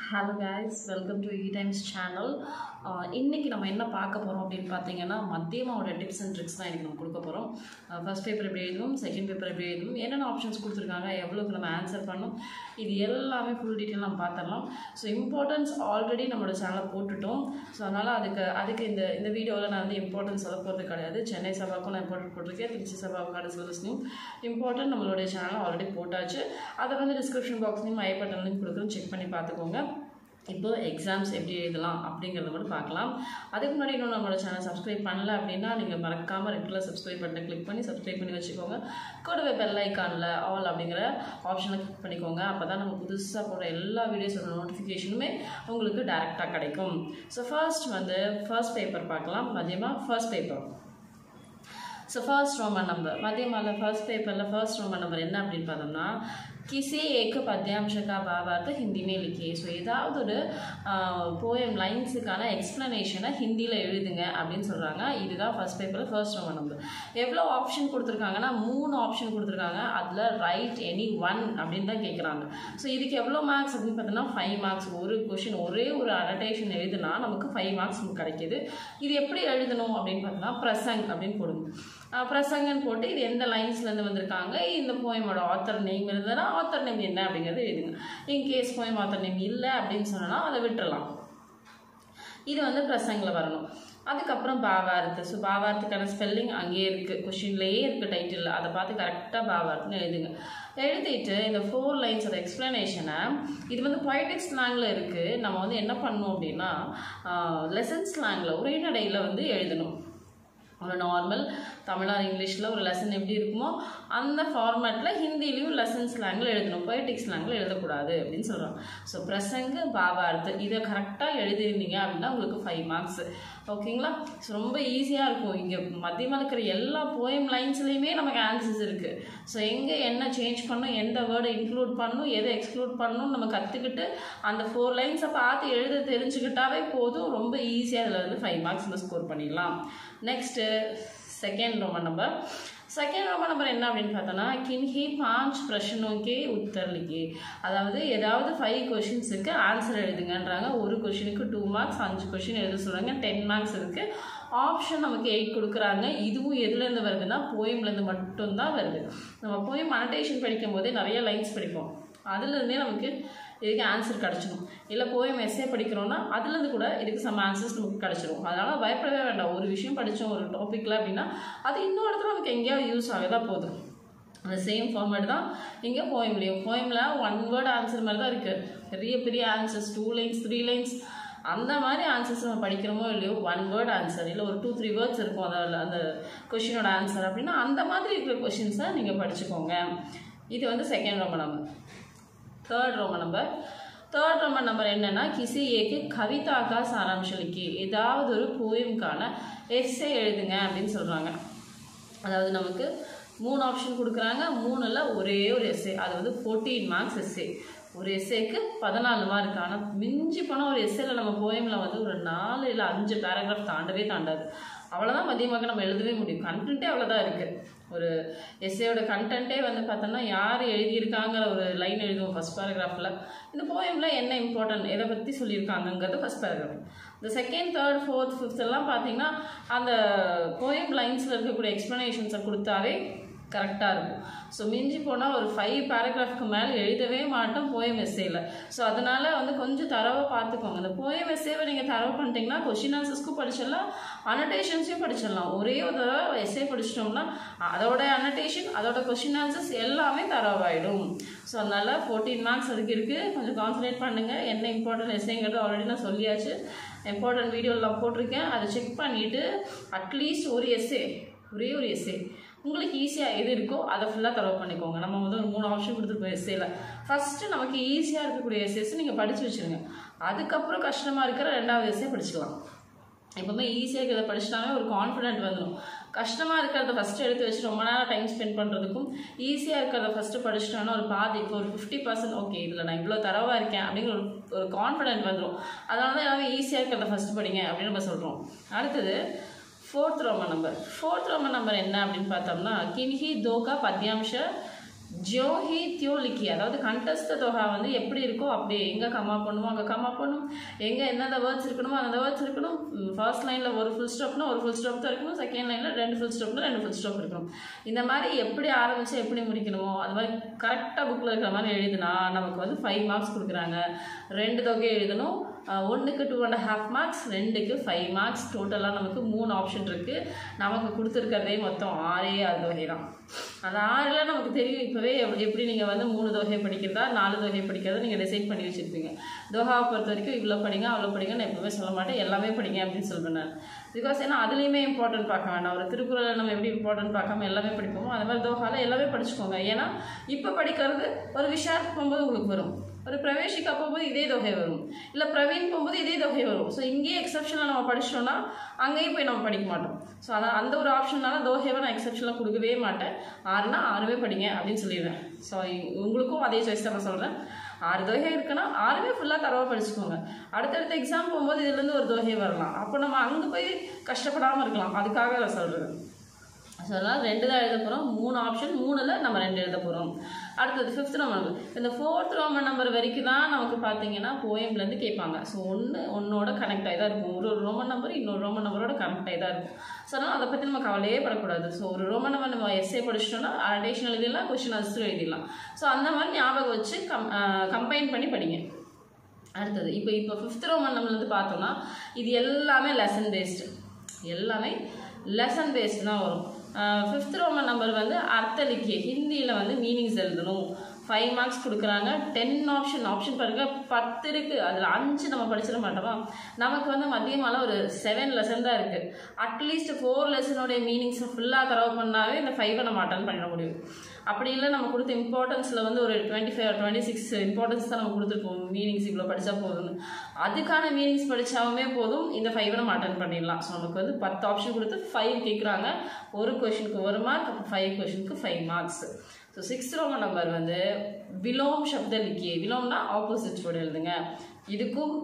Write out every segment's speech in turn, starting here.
hello guys welcome to E Times channel இன்றைக்கி நம்ம என்ன பார்க்க போகிறோம் அப்படின்னு பார்த்தீங்கன்னா மத்தியமாவோட டிப்ஸ் அண்ட் ட்ரிக்ஸ் தான் இன்றைக்கி நம்ம கொடுக்க போகிறோம் ஃபர்ஸ்ட் பேப்பர் எப்படி எழுதணும் செகண்ட் பேப்பர் எப்படி எழுதணும் என்னென்ன ஆப்ஷன்ஸ் கொடுத்துருக்காங்க எவ்வளோக்கு நம்ம ஆன்சர் பண்ணணும் இது எல்லாமே ஃபுல் டீட்டெயில் நம்ம பார்த்துடலாம் ஸோ இம்பார்ட்டன்ஸ் ஆல்ரெடி நம்மளோட சேனலை போட்டுட்டோம் ஸோ அதனால் அதுக்கு அதுக்கு இந்த இந்த வீடியோவில் நான் வந்து இம்பார்ட்டன்ஸ் சொல்ல போகிறது கிடையாது சென்னை சபாவுக்கும் நான் இம்பார்ட்டன்ட் போட்டிருக்கேன் திருச்சி சபாவுக்கான சிலபஸ்லையும் இம்பார்ட்டன்ட் நம்மளுடைய சேனல் ஆல்ரெடி போட்டாச்சு அதை வந்து டிஸ்கிரிப்ஷன் பாக்ஸ்லையும் ஐ பட்டன் லிங்க் கொடுக்குறேன் செக் பண்ணி பார்த்துக்கோங்க இப்போ எக்ஸாம்ஸ் எப்படி எழுதலாம் அப்படிங்கிறத மட்டும் பார்க்கலாம் அதுக்கு முன்னாடி இன்னும் நம்மளோட சேனல் சப்ஸ்கிரைப் பண்ணல அப்படின்னா நீங்கள் மறக்காமல் ரெகுலர் சப்ஸ்கிரைப் பட்டனை கிளிக் பண்ணி சப்ஸ்கிரைப் பண்ணி வச்சுக்கோங்க கூடவே பெல் ஐக்கானில் ஆல் அப்படிங்கிற ஆப்ஷனை கிளிக் பண்ணிக்கோங்க அப்போ தான் நம்ம புதுசாக போடுற எல்லா வீடியோஸோட நோட்டிஃபிகேஷனுமே உங்களுக்கு டேரெக்டாக கிடைக்கும் ஸோ ஃபர்ஸ்ட் வந்து ஃபர்ஸ்ட் பேப்பர் பார்க்கலாம் மதியமாக first paper so first Roman number மத்தியமால ஃபர்ஸ்ட் பேப்பரில் ஃபர்ஸ்ட் ரோமன் நம்பர் என்ன அப்படின்னு பார்த்தோம்னா கிசி ஏக்கு பத்யாம்சகா பாபார்த்த ஹிந்திமே லிக்கி ஸோ ஏதாவது ஒரு போயம் லைன்ஸுக்கான எக்ஸ்ப்ளனேஷனை ஹிந்தியில் எழுதுங்க அப்படின்னு சொல்கிறாங்க இதுதான் ஃபர்ஸ்ட் பேப்பரில் ஃபர்ஸ்ட் ரோமன் நம்பர் எவ்வளோ ஆப்ஷன் கொடுத்துருக்காங்கன்னா மூணு ஆப்ஷன் கொடுத்துருக்காங்க அதில் ரைட் எனி ஒன் அப்படின்னு தான் கேட்குறாங்க ஸோ இதுக்கு எவ்வளோ மார்க்ஸ் அப்படின்னு பார்த்தோன்னா ஃபைவ் மார்க்ஸ் ஒரு கொஷின் ஒரே ஒரு அனடேஷன் எழுதுனா நமக்கு ஃபைவ் மார்க்ஸ் நமக்கு கிடைக்கிது இது எப்படி எழுதணும் அப்படின்னு பார்த்தோன்னா பிரசங் அப்படின்னு போடுங்க பிரசங்கன்னு போட்டு இது எந்த லைன்ஸ்லேருந்து வந்திருக்காங்க இந்த போயமோட ஆத்தர் நேம் இருந்ததுன்னா ஆத்தர் நேம் என்ன அப்படிங்கிறது எழுதுங்க இன்கேஸ் போயம் ஆத்தர் நேம் இல்லை அப்படின்னு சொன்னோன்னா அதை விட்டுறலாம் இது வந்து பிரசங்கில் வரணும் அதுக்கப்புறம் பாவார்த்து ஸோ பாவார்த்துக்கான ஸ்பெல்லிங் அங்கேயே இருக்குது கொஷின்லேயே இருக்குது டைட்டில் அதை பார்த்து கரெக்டாக பாவார்த்துன்னு எழுதுங்க எழுதிட்டு இந்த ஃபோர் லைன்ஸோட எக்ஸ்ப்ளனேஷனை இது வந்து பொயட்டிக் ஸ்லாங்கில் இருக்குது நம்ம வந்து என்ன பண்ணணும் அப்படின்னா லெசன் ஸ்லாங்கில் உரைநடையில் வந்து எழுதணும் ஒரு நார்மல் தமிழா இங்கிலீஷில் ஒரு லெசன் எப்படி இருக்குமோ அந்த ஃபார்மேட்டில் ஹிந்திலையும் லெசன் ஸ்லாங்கில் எழுதணும் பொயட்டிக் ஸ்லாங்கில் எழுதக்கூடாது அப்படின்னு சொல்கிறாங்க ஸோ பிரசங்கு பாபார்த்து இதை கரெக்டாக எழுதிருந்தீங்க அப்படின்னா உங்களுக்கு ஃபைவ் மார்க்ஸ் ஓகேங்களா ஸோ ரொம்ப ஈஸியாக இருக்கும் இங்கே மத்தியமாக இருக்கிற எல்லா போயம் லைன்ஸ்லேயுமே நமக்கு ஆன்சர்ஸ் இருக்குது ஸோ எங்கே என்ன சேஞ்ச் பண்ணணும் எந்த வேர்டை இன்க்ளூட் பண்ணணும் எதை எக்ஸ்க்ளூட் பண்ணணும் நம்ம கற்றுக்கிட்டு அந்த ஃபோர் லைன்ஸை பார்த்து எழுத தெரிஞ்சுக்கிட்டாவே போதும் ரொம்ப ஈஸியாக அதில் வந்து ஃபைவ் மார்க்ஸ் நம்ம ஸ்கோர் பண்ணிடலாம் next second Roman number second Roman number என்ன அப்படின்னு பார்த்தோன்னா கின்ஹி பாஞ்ச் பிரச்சனோக்கே உத்தர்லிக்கே அதாவது ஏதாவது ஃபைவ் கொஷின்ஸுக்கு ஆன்சர் எழுதுங்கன்றாங்க ஒரு கொஷினுக்கு டூ மார்க்ஸ் அஞ்சு கொஷின் எழுத சொல்கிறாங்க டென் மார்க்ஸ் இருக்குது ஆப்ஷன் நமக்கு எயிட் கொடுக்குறாங்க இதுவும் எதுலேருந்து வருதுன்னா போயம்லேருந்து மட்டும்தான் வருது நம்ம போயம் அனடேஷன் படிக்கும் போதே நிறைய லைன்ஸ் படிப்போம் அதுலேருந்தே நமக்கு இதுக்கு ஆன்சர் கிடச்சிடும் இல்லை போயம் எஸ்ஏ படிக்கிறோன்னா அதுலேருந்து கூட இதுக்கு சம் ஆன்சர்ஸ் நமக்கு கிடச்சிரும் அதனால் பயப்படவே வேண்டாம் ஒரு விஷயம் படித்தோம் ஒரு டாப்பிக்கில் அப்படின்னா அது இன்னொரு இடத்துல நமக்கு எங்கேயாவது யூஸ் ஆகதா போதும் அந்த சேம் ஃபார்மேட் தான் இங்கே போயம்லேயும் போயமில் ஒன் வேர்டு ஆன்சர் மாதிரி தான் இருக்குது பெரிய பெரிய answers two lines three lines அந்த மாதிரி ஆன்சர்ஸ் நம்ம படிக்கிறோமோ இல்லையோ ஒன் வேர்ட் ஆன்சர் இல்லை ஒரு டூ த்ரீ வேர்ட்ஸ் இருக்கும் அதில் அந்த கொஷினோட ஆன்சர் அப்படின்னா அந்த மாதிரி இருக்கிற கொஷின்ஸை நீங்கள் படிச்சுக்கோங்க இது வந்து second Roman number third Roman number third Roman number என்னென்னா கிசி ஏக்கு கவிதாக்கா சாராம்சலிக்கு ஏதாவது ஒரு போயம்கான எஸ்ஸே எழுதுங்க அப்படின்னு சொல்கிறாங்க அதாவது நமக்கு மூணு ஆப்ஷன் கொடுக்குறாங்க மூணில் ஒரே ஒரு எஸ்ஏ அது வந்து ஃபோர்டீன் மார்க்ஸ் எஸ்ஏ ஒரு எஸ்ஏக்கு பதினாலு மார்க் ஆனால் மிஞ்சி போனால் ஒரு எஸ்ஏல நம்ம போயமில் வந்து ஒரு நாலு இல்லை அஞ்சு பேராகிராஃப் தாண்டவே தாண்டாது அவ்வளோதான் மதியமாக நம்ம எழுதவே முடியும் கண்டென்ட்டே அவ்வளோதான் இருக்குது ஒரு எஸ்ஏயோட கண்டென்ட்டே வந்து பார்த்தோம்னா யார் எழுதியிருக்காங்கிற ஒரு லைன் எழுதுவோம் ஃபஸ்ட் பேராகிராஃபில் இந்த போயமில் என்ன இம்பார்ட்டன்ட் எதை பற்றி சொல்லியிருக்காங்கங்கிறது ஃபஸ்ட் பேராகிராஃப் இந்த செகண்ட் தேர்ட் ஃபோர்த் ஃபிஃப்த் எல்லாம் பார்த்தீங்கன்னா அந்த போயம் லைன்ஸில் இருக்கக்கூடிய எக்ஸ்ப்ளனேஷன்ஸை கொடுத்தாவே கரெக்டாக இருக்கும் ஸோ மிஞ்சி போனால் ஒரு ஃபைவ் பேராகிராஃப்க்கு மேலே எழுதவே மாட்டோம் போயம் எஸ்ஸேயில் ஸோ அதனால் வந்து கொஞ்சம் தரவாக பார்த்துக்கோங்க இந்த போயம் எஸ்ஸேவை நீங்கள் தரவு பண்ணிட்டீங்கன்னா கொஷின் ஆன்சர்ஸ்க்கும் படிச்சிடலாம் அனடேஷன்ஸையும் படிச்சிடலாம் ஒரே ஒரு தடவை எஸ்ஸே படிச்சிட்டோம்னா அதோட அனடேஷன் அதோட கொஷின் ஆன்சர்ஸ் எல்லாமே தரவாயிடும் ஸோ அதனால் ஃபோர்டீன் மார்க்ஸ் அதுக்கு இருக்குது கொஞ்சம் கான்சன்ட்ரேட் பண்ணுங்கள் என்ன இம்பார்ட்டன்ட் எஸ்ஸேங்கிறது ஆல்ரெடி நான் சொல்லியாச்சு இம்பார்ட்டன்ட் வீடியோலாம் போட்டிருக்கேன் அதை செக் பண்ணிவிட்டு அட்லீஸ்ட் ஒரு எஸ்ஸே ஒரே ஒரு எஸ்ஸே உங்களுக்கு ஈஸியாக எது இருக்கோ அதை ஃபுல்லாக தரவு பண்ணிக்கோங்க நம்ம வந்து ஒரு மூணு ஆப்ஷன் கொடுத்துருப்போம் எஸ்ஏல ஃபஸ்ட்டு நமக்கு ஈஸியாக இருக்கக்கூடிய எஸ்எஸ் நீங்கள் படித்து வச்சுருங்க அதுக்கப்புறம் கஷ்டமாக இருக்கிற ரெண்டாவது எஸ்ஏ படிச்சுக்கலாம் எப்போவுமே ஈஸியாக இருக்கிறத படிச்சிட்டாவே ஒரு கான்ஃபிடென்ட் வந்துடும் கஷ்டமாக இருக்கிறத ஃபஸ்ட்டு எடுத்து வச்சு ரொம்ப நேரம் டைம் ஸ்பெண்ட் பண்ணுறதுக்கும் ஈஸியாக இருக்கிறத ஃபஸ்ட்டு படிச்சிட்டோன்னா ஒரு பாதி இப்போ ஒரு ஃபிஃப்டி பர்சன்ட் ஓகே இதில் நான் இவ்வளோ தரவாக இருக்கேன் அப்படிங்கிற ஒரு ஒரு கான்ஃபிடென்ட் வந்துடும் அதனால தான் எல்லாமே ஈஸியாக இருக்கிறத ஃபஸ்ட்டு படிங்க அப்படின்னு நம்ம சொல்கிறோம் அடுத்தது fourth Roman number fourth Roman number என்ன அப்படின்னு பார்த்தோம்னா கின்ஹி தோகா பத்யாம்ஷ ஜோஹி தியோலிக்கி அதாவது கண்டஸ்த தொகை வந்து எப்படி இருக்கோ அப்படியே எங்கே கமா பண்ணுமோ அங்கே கமா பண்ணும் எங்கே எந்தெந்த வேர்ட்ஸ் இருக்கணுமோ அந்த வேர்ட்ஸ் இருக்கணும் ஃபர்ஸ்ட் லைனில் ஒரு ஃபுல் ஸ்டாப்னா ஒரு ஃபுல் ஸ்டாப் தான் இருக்கணும் செகண்ட் லைனில் ரெண்டு ஃபுல் ஸ்டாப்னா ரெண்டு ஃபுல் ஸ்டாப் இருக்கணும் இந்த மாதிரி எப்படி ஆரம்பித்து எப்படி முடிக்கணுமோ அது மாதிரி கரெக்டாக புக்கில் இருக்கிற மாதிரி எழுதினா நமக்கு வந்து ஃபைவ் மார்க்ஸ் கொடுக்குறாங்க ரெண்டு தொகை எழுதணும் அஹ் ஒன்றுக்கு டூ அண்ட் ஹாஃப் மார்க்ஸ் ரெண்டுக்கு ஃபைவ் மார்க்ஸ் டோட்டலாக நமக்கு மூணு ஆப்ஷன் இருக்குது நமக்கு கொடுத்துருக்கிறதே மொத்தம் ஆறே ஆறு தொகை தான் அந்த ஆறில் நமக்கு தெரியும் இப்போவே எப்படி நீங்கள் வந்து மூணு தொகை படிக்கிறதா நாலு தொகை படிக்கிறதா நீங்கள் டிசைட் பண்ணி வச்சுருப்பீங்க தோஹாவை பொறுத்த வரைக்கும் இவ்வளோ படிங்க அவ்வளோ படிங்க நான் எப்பவுமே சொல்ல மாட்டேன் எல்லாமே படிங்க அப்படின்னு சொல்லுவேன் நான் பிகாஸ் ஏன்னா அதுலேயுமே இம்பார்ட்டன்ட் பார்க்க வேண்டாம் ஒரு திருக்குறளை நம்ம எப்படி இம்பார்ட்டன்ட் பார்க்காம எல்லாமே படிப்போமோ அது மாதிரி தோஹாவில் எல்லாமே படிச்சுக்கோங்க ஏன்னா இப்போ படிக்கிறது ஒரு விஷாலுக்கு போகும்போது உங்களுக்கு வரும் ஒரு பிரவேஷிக்கா போகும்போது இதே தொகை வரும் இல்லை பிரவீன் போகும்போது இதே தொகை வரும் ஸோ இங்கேயே எக்ஸப்ஷனில் நம்ம படிச்சிட்டோம்னா அங்கேயும் போய் நம்ம படிக்க மாட்டோம் ஸோ அதான் அந்த ஒரு ஆப்ஷனால தோஹைவை நான் எக்ஸப்ஷனில் கொடுக்கவே மாட்டேன் ஆறுனா ஆறுமே படிங்க அப்படின்னு சொல்லிடுவேன் ஸோ உங்களுக்கும் அதே சாய்ஸ் தான் நான் சொல்கிறேன் ஆறு தொகை இருக்குன்னா ஆறுமே ஃபுல்லாக தரவாக படிச்சுக்கோங்க அடுத்தடுத்த எக்ஸாம் போகும்போது இதுலேருந்து ஒரு தொகை வரலாம் அப்போ நம்ம அங்கே போய் கஷ்டப்படாமல் இருக்கலாம் அதுக்காக நான் சொல்கிறேன் ஸோ அதனால் ரெண்டு தான் எழுத போகிறோம் மூணு ஆப்ஷன் மூணில் நம்ம ரெண்டு எழுத போகிறோம் அடுத்தது ஃபிஃப்த் ரோமன் நம்பர் இந்த ஃபோர்த் ரோமன் நம்பர் வரைக்கும் தான் நமக்கு பார்த்தீங்கன்னா போயம்லேருந்து கேட்பாங்க ஸோ ஒன்று ஒன்னோட கனெக்ட் ஆகி தான் இருக்கும் ஒரு ஒரு ரோமன் நம்பர் இன்னொரு ரோமன் நம்பரோட கனெக்ட் ஆகி தான் இருக்கும் ஸோ அதனால் அதை பற்றி நம்ம கவலையே படக்கூடாது ஸோ ஒரு ரோமன் நம்பர் நம்ம எஸ்ஏ படிச்சிட்டோம்னா அடேஷன் எழுதிடலாம் கொஸ்டின் ஆன்சர் எழுதிடலாம் ஸோ அந்த மாதிரி ஞாபகம் வச்சு கம் கம்பைன் பண்ணி படிங்க அடுத்தது இப்போ இப்போ ஃபிஃப்த் ரோமன் நம்மள பார்த்தோம்னா இது எல்லாமே லெசன் பேஸ்டு எல்லாமே லெசன் பேஸ்டு தான் வரும் ஃபிஃப்த் ரோமன் நம்பர் வந்து அர்த்தலிக்கிய ஹிந்தியில் வந்து மீனிங்ஸ் எழுதணும் ஃபைவ் மார்க்ஸ் கொடுக்குறாங்க டென் ஆப்ஷன் ஆப்ஷன் பாருங்க பத்து இருக்குது அதில் அஞ்சு நம்ம படிச்சிட மாட்டோமா நமக்கு வந்து மதியமால ஒரு செவன் லெசன் தான் இருக்குது அட்லீஸ்ட் ஃபோர் லெசனோடைய மீனிங்ஸை ஃபுல்லாக தரவு பண்ணாவே இந்த ஃபைவை நம்ம அட்டன் பண்ணிட முடியும் அப்படி இல்லை நம்ம கொடுத்த இம்பார்ட்டன்ஸில் வந்து ஒரு twenty five twenty six importance தான் நம்ம கொடுத்துருப்போம் மீனிங்ஸ் இவ்வளோ படித்தா போதும்னு அதுக்கான மீனிங்ஸ் படித்தாலுமே போதும் இந்த ஃபைவை நம்ம அட்டன் பண்ணிடலாம் ஸோ நமக்கு வந்து பத்து ஆப்ஷன் கொடுத்து ஃபைவ் கேட்குறாங்க ஒரு கொஷனுக்கு ஒரு மார்க் அப்போ ஃபைவ் கொஷனுக்கு five marks so sixth Roman number வந்து விலோம் சப்த லிக்கியே விலோம்னா ஆப்போசிட் வேர்டு எழுதுங்க இதுக்கும்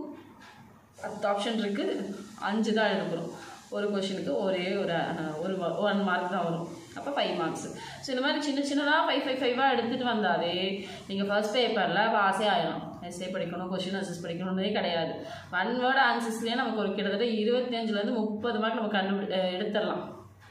பத்து ஆப்ஷன் இருக்குது அஞ்சு தான் எழுதுகிறோம் ஒரு கொஷினுக்கு ஒரே ஒரு அஹ், ஒரு ஒன் மார்க் தான் வரும் அப்போ ஃபைவ் மார்க்ஸ் ஸோ இந்த மாதிரி சின்ன சின்னதாக ஃபைவ் ஃபைவ் ஃபைவாக எடுத்துகிட்டு வந்தாலே நீங்கள் ஃபர்ஸ்ட் பேப்பரில் பாஸே ஆயிடும் எஸ்ஏ படிக்கணும் கொஷின் ஆன்சர்ஸ் படிக்கணும்னே கிடையாது ஒன் வேர்டு ஆன்சர்ஸ்லேயே நமக்கு ஒரு கிட்டத்தட்ட இருபத்தஞ்சிலேருந்து முப்பது மார்க் நம்ம கண்டுபிடி அஹ், எடுத்துடலாம்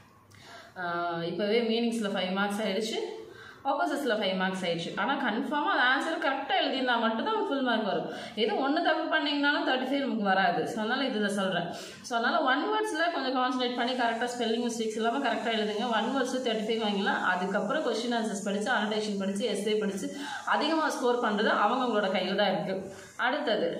ஆஹ் இப்போவே மீனிங்ஸில் ஃபைவ் மார்க்ஸ் ஆயிடுச்சு ஆப்போசிட்ஸில் ஃபைவ் மார்க்ஸ் ஆயிடுச்சு ஆனால் கன்ஃபார்மாக அந்த ஆன்சர் கரெக்டாக எழுதியிருந்தா மட்டும்தான் ஃபுல் மார்க் வரும் ஏதோ ஒன்று தப்பு பண்ணிங்கனாலும் தேர்ட்டி ஃபைவ் நமக்கு வராது ஸோ அதனால் இதில் சொல்கிறேன் ஸோ அதனால் ஒன் வேர்ட்ஸில் கொஞ்சம் கான்சன்ட்ரேட் பண்ணி கரெக்டாக ஸ்பெல்லிங் மிஸ்டேக்ஸ் இல்லாமல் கரெக்டாக எழுதுங்க ஒன் வேர்ட்ஸில் தேர்ட்டி ஃபைவ் வாங்கிக்கலாம் அதுக்கப்புறம் கொஸ்டின் ஆன்சர்ஸ் படித்து அனடேஷன் படித்து எஸ்ஏ படித்து அதிகமாக ஸ்கோர் பண்ணுறது அவங்கவுங்களோட கையில் தான் இருக்குது அடுத்தது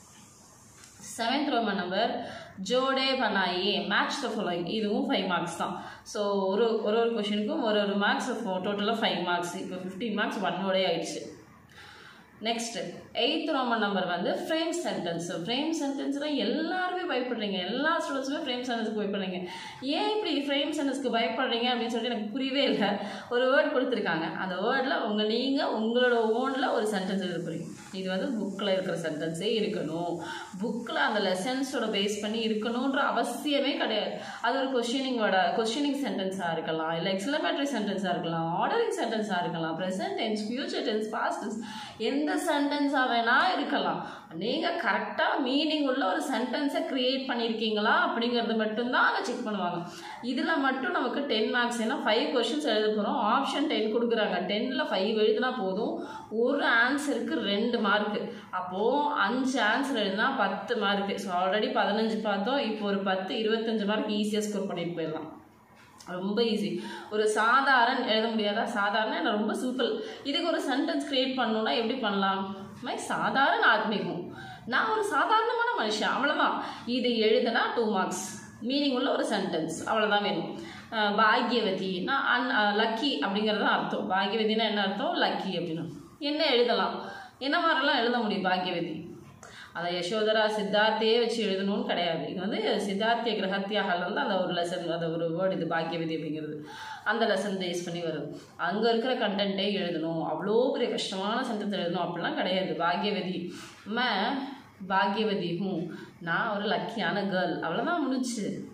செவன்த் ரோமன் நம்பர் ஜோடே பனாயே மேட்ச் த ஃபாலோயிங் இதுவும் ஃபைவ் மார்க்ஸ் தான் ஸோ ஒரு ஒரு ஒரு கொஷினுக்கும் ஒரு ஒரு மார்க்ஸ் டோட்டலாக ஃபைவ் மார்க்ஸ் இப்போ ஃபிஃப்டீன் மார்க்ஸ் ஒன் வேர்டே ஆயிடுச்சு நெக்ஸ்ட் எயித் ரோமன் நம்பர் வந்து ஃப்ரேம் சென்டென்ஸ் ஃப்ரேம் சென்டென்ஸ்னால் எல்லாருமே பயப்படுறீங்க எல்லா ஸ்டூடெண்ட்ஸுமே ஃப்ரேம் சென்டென்ஸ்க்கு பயப்படுறீங்க ஏன் இப்படி ஃப்ரேம் சென்டென்ஸ்க்கு பயப்படுறீங்க அப்படின்னு சொல்லிட்டு எனக்கு புரியவே இல்லை ஒரு வேர்ட் கொடுத்துருக்காங்க அந்த வேர்டில் உங்கள் நீங்கள் உங்களோட ஓனில் ஒரு சென்டென்ஸ் எழுத போறீங்க இது வந்து புக்கில் இருக்கிற சென்டென்ஸே இருக்கணும் புக்கில் அந்த லெசன்ஸோட பேஸ் பண்ணி இருக்கணுன்ற அவசியமே கிடையாது அது ஒரு கொஷினிங் வேர்டா கொஷினிங் சென்டென்ஸாக இருக்கலாம் இல்லை எக்ஸ்லமேட்டரி சென்டென்ஸாக இருக்கலாம் ஆர்டரிங் சென்டென்ஸாக இருக்கலாம் present tense future tense past tense எந்த சென்டென்ஸாக வேணா இருக்கலாம் நீங்கள் கரெக்டாக மீனிங் உள்ள ஒரு சென்டென்ஸை க்ரியேட் பண்ணியிருக்கீங்களா அப்படிங்கிறது மட்டும்தான் அதை செக் பண்ணுவாங்க இதில் மட்டும் நமக்கு டென் மார்க்ஸ் ஏன்னா ஃபைவ் கொஷின்ஸ் எழுத போகிறோம் ஆப்ஷன் டென் கொடுக்குறாங்க டென்னில் ஃபைவ் எழுதினா போதும் ஒரு ஆன்சருக்கு ரெண்டு மார்க்கு அப்போது அஞ்சு ஆன்சர் எழுதினா பத்து மார்க்கு ஸோ ஆல்ரெடி பதினஞ்சு பார்த்தோம் இப்போ ஒரு பத்து இருபத்தஞ்சு மார்க் ஈஸியாக ஸ்கோர் பண்ணிட்டு போயிடலாம் ரொம்ப ஈஸி ஒரு சாதாரண எழுத முடியாதா சாதாரண என்ன ரொம்ப சிம்பிள் இதுக்கு ஒரு சென்டென்ஸ் கிரியேட் பண்ணணும்னா எப்படி பண்ணலாம் மை சாதாரண ஆத்மீகம் நான் ஒரு சாதாரணமான மனுஷன் அவ்வளோதான் இது எழுதுனா டூ மார்க்ஸ் மீனிங் உள்ள ஒரு சென்டென்ஸ் அவ்வளோதான் வேணும் அஹ் பாக்யவதி நான் அன் லக்கி அப்படிங்கிறது தான் அர்த்தம் பாக்யவதினா என்ன அர்த்தம் லக்கி அப்படின்னு என்ன எழுதலாம் என்ன மாதிரிலாம் எழுத முடியும் பாக்யவதி அதை யசோதரா சித்தார்த்தையே வச்சு எழுதணும்னு கிடையாது இது வந்து சித்தார்த்திய கிரகத்தியாகலேருந்து அந்த ஒரு லெசன் அந்த ஒரு வேர்டு இது பாக்கியவதி அப்படிங்கிறது அந்த லெசன் பேஸ் பண்ணி வருது அங்கே இருக்கிற கண்டென்ட்டே எழுதணும் அவ்வளோ பெரிய கஷ்டமான சென்டென்ஸ் எழுதணும் அப்படிலாம் கிடையாது பாக்யவதி मैं பாக்யவதி ஹூ நான் ஒரு லக்கியான கேர்ள் அவ்வளோதான் முடிஞ்சு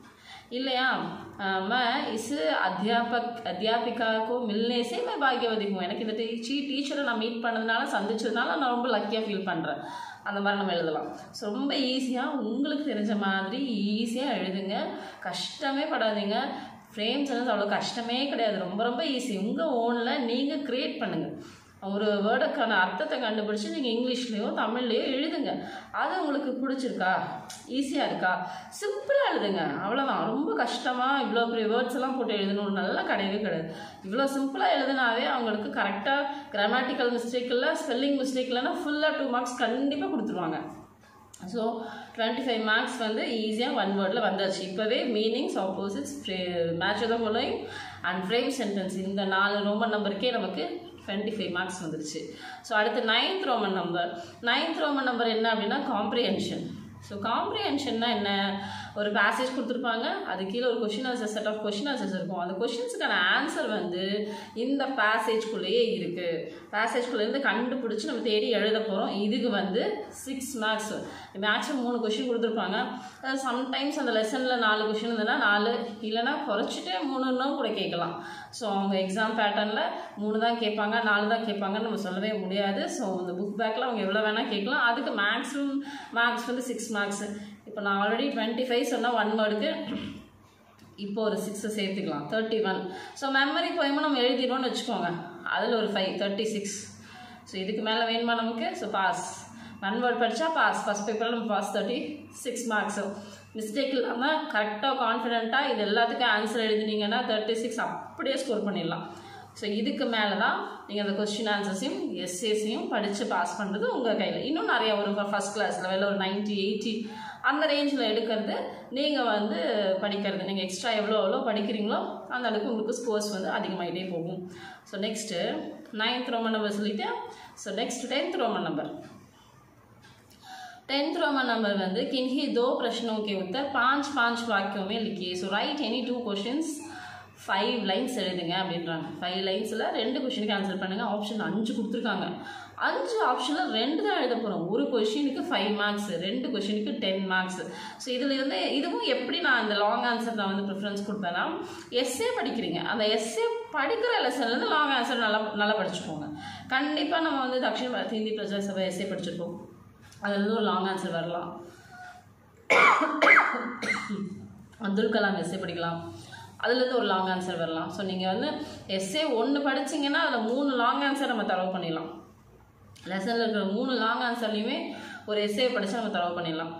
இல்லையா अ, मैं इस अध्यापक अध्यापिका को मिलने से मैं भाग्यवती हूँ எனக்கு இந்த டீ டீச்சரை நான் மீட் பண்ணதுனால சந்திச்சதுனால நான் ரொம்ப லக்கியாக ஃபீல் பண்ணுறேன் அந்த மாதிரி நம்ம எழுதலாம் ஸோ ரொம்ப ஈஸியாக உங்களுக்கு தெரிஞ்ச மாதிரி ஈஸியாக எழுதுங்க கஷ்டமே படாதீங்க ஃப்ரேம்ஸ் வந்து அவ்வளோ கஷ்டமே கிடையாது ரொம்ப ரொம்ப ஈஸி உங்கள் ஓனில் நீங்கள் க்ரியேட் பண்ணுங்கள் ஒரு வேர்டுக்கான அர்த்தத்தை கண்டுபிடிச்சி நீங்கள் இங்கிலீஷ்லேயோ தமிழ்லேயோ எழுதுங்க அது உங்களுக்கு பிடிச்சிருக்கா ஈஸியாக இருக்கா சிம்பிளாக எழுதுங்க அவ்வளோதான் ரொம்ப கஷ்டமாக இவ்வளோ பெரிய வேர்ட்ஸ் எல்லாம் போட்டு எழுதணும் நல்லா கிடையவே கிடையாது இவ்வளோ சிம்பிளாக எழுதினாவே அவங்களுக்கு கரெக்டாக கிராமட்டிக்கல் மிஸ்டேக் இல்லை ஸ்பெல்லிங் மிஸ்டேக் இல்லைன்னா ஃபுல்லாக டூ மார்க்ஸ் கண்டிப்பாக கொடுத்துருவாங்க ஸோ டுவெண்ட்டி ஃபைவ் மார்க்ஸ் வந்து ஈஸியாக ஒன் வேர்டில் வந்தாச்சு இப்போவே meanings opposites match the following and frame sentence இந்த நாலு ரோமன் நம்பருக்கே நமக்கு டுவெண்ட்டி ஃபைவ் மார்க்ஸ் வந்துருச்சு ஸோ அடுத்து ninth Roman number ninth Roman number என்ன அப்படின்னா காம்ப்ரிஹென்ஷன் ஸோ காம்ப்ரிஹென்ஷன்னா என்ன ஒரு பேசேஜ் கொடுத்துருப்பாங்க அது கீழே ஒரு question answer set of question answers இருக்கும் அந்த கொஷின்ஸுக்கான ஆன்சர் வந்து இந்த பேசேஜ்குள்ளேயே இருக்குது பேசேஜ்குள்ளேருந்து கண்டுபிடிச்சி நம்ம தேடி எழுத போகிறோம் இதுக்கு வந்து சிக்ஸ் மார்க்ஸ் மேக்ஸிமம் மூணு கொஷின் கொடுத்துருப்பாங்க சம்டைம்ஸ் அந்த லெசனில் நாலு கொஷின் இருந்ததுன்னா நாலு இல்லைன்னா குறைச்சிட்டு மூணுன்னும் கூட கேட்கலாம் ஸோ அவங்க எக்ஸாம் பேட்டர்னில் மூணு தான் கேட்பாங்க நாலு தான் கேட்பாங்கன்னு நம்ம சொல்லவே முடியாது ஸோ இந்த புக் பேக்கில் அவங்க எவ்வளோ வேணால் கேட்கலாம் அதுக்கு மேக்ஸிமம் மார்க்ஸ் வந்து சிக்ஸ் மார்க்ஸ் இப்போ நான் ஆல்ரெடி டுவெண்ட்டி ஃபைவ் சொன்னால் ஒன் வேர்டுக்கு இப்போ ஒரு சிக்ஸை சேர்த்துக்கலாம் தேர்ட்டி ஒன் ஸோ மெமரி போயமாக நம்ம எழுதிடுவோம்னு வச்சுக்கோங்க அதில் ஒரு ஃபைவ் தேர்ட்டி சிக்ஸ் ஸோ இதுக்கு மேலே வேணுமா நமக்கு ஸோ பாஸ் ஒன் வேர்ட் படித்தா பாஸ் ஃபஸ்ட் பேப்பரில் நம்ம pass thirty six marks mistake இல்லாமல் கரெக்டாக கான்ஃபிடென்ட்டாக இது எல்லாத்துக்கும் ஆன்சர் எழுதினீங்கன்னா தேர்ட்டி சிக்ஸ் அப்படியே ஸ்கோர் பண்ணிடலாம் ஸோ இதுக்கு மேலே தான் நீங்கள் அந்த கொஸ்டின் ஆன்சர்ஸையும் எஸ்ஏஸையும் படித்து பாஸ் பண்ணுறது உங்கள் கையில் இன்னும் நிறைய ஒரு ஃபஸ்ட் கிளாஸ் லெவலில் ஒரு நைன்ட்டி எயிட்டி அந்த ரேஞ்சில் எடுக்கிறது நீங்கள் வந்து படிக்கிறது நீங்கள் எக்ஸ்ட்ரா எவ்வளோ எவ்வளோ படிக்கிறீங்களோ அந்த அளவுக்கு உங்களுக்கு ஸ்கோர்ஸ் வந்து அதிகமாகிட்டே போகும் so next ninth Roman number சொல்லிவிட்டு so next tenth Roman number tenth Roman number வந்து किन्हीं दो प्रश्नों के उत्तर पांच पांच वाक्यों में लिखिए so write any two questions five lines எழுதுங்க அப்படின்றாங்க ஃபைவ் லைன்ஸில் ரெண்டு கொஷினுக்கு ஆன்சர் பண்ணுங்கள் ஆப்ஷன் அஞ்சு கொடுத்துருக்காங்க அஞ்சு ஆப்ஷனில் ரெண்டு தான் எழுத போகிறோம் ஒரு கொஷினுக்கு ஃபைவ் மார்க்ஸ் ரெண்டு கொஷினுக்கு டென் மார்க்ஸ் ஸோ இதில் இருந்து இதுவும் எப்படி நான் இந்த லாங் ஆன்சர் நான் வந்து ப்ரிஃபரன்ஸ் கொடுப்பேன்னா எஸ்ஏ படிக்கிறீங்க அந்த எஸ்ஏ படிக்கிற லெசன்லேருந்து லாங் ஆன்சர் நல்லா நல்லா படிச்சுக்கோங்க கண்டிப்பாக நம்ம வந்து தக்ஷிண பாரத் ஹிந்தி பிரஜா சபை எஸ்ஏ படிச்சிருப்போம் அதுலேருந்து ஒரு லாங் ஆன்சர் வரலாம் அப்துல் கலாம் எஸ்ஏ படிக்கலாம் அதுலேருந்து ஒரு லாங் ஆன்சர் வரலாம் ஸோ நீங்கள் வந்து எஸ்ஏ ஒன்று படிச்சீங்கன்னா அதில் மூணு லாங் ஆன்சர் நம்ம தரவு பண்ணிடலாம் லெசனில் இருக்கிற மூணு லாங் ஆன்சர்லையுமே ஒரு எஸ்ஏ படித்து நம்ம தரவு பண்ணிடலாம்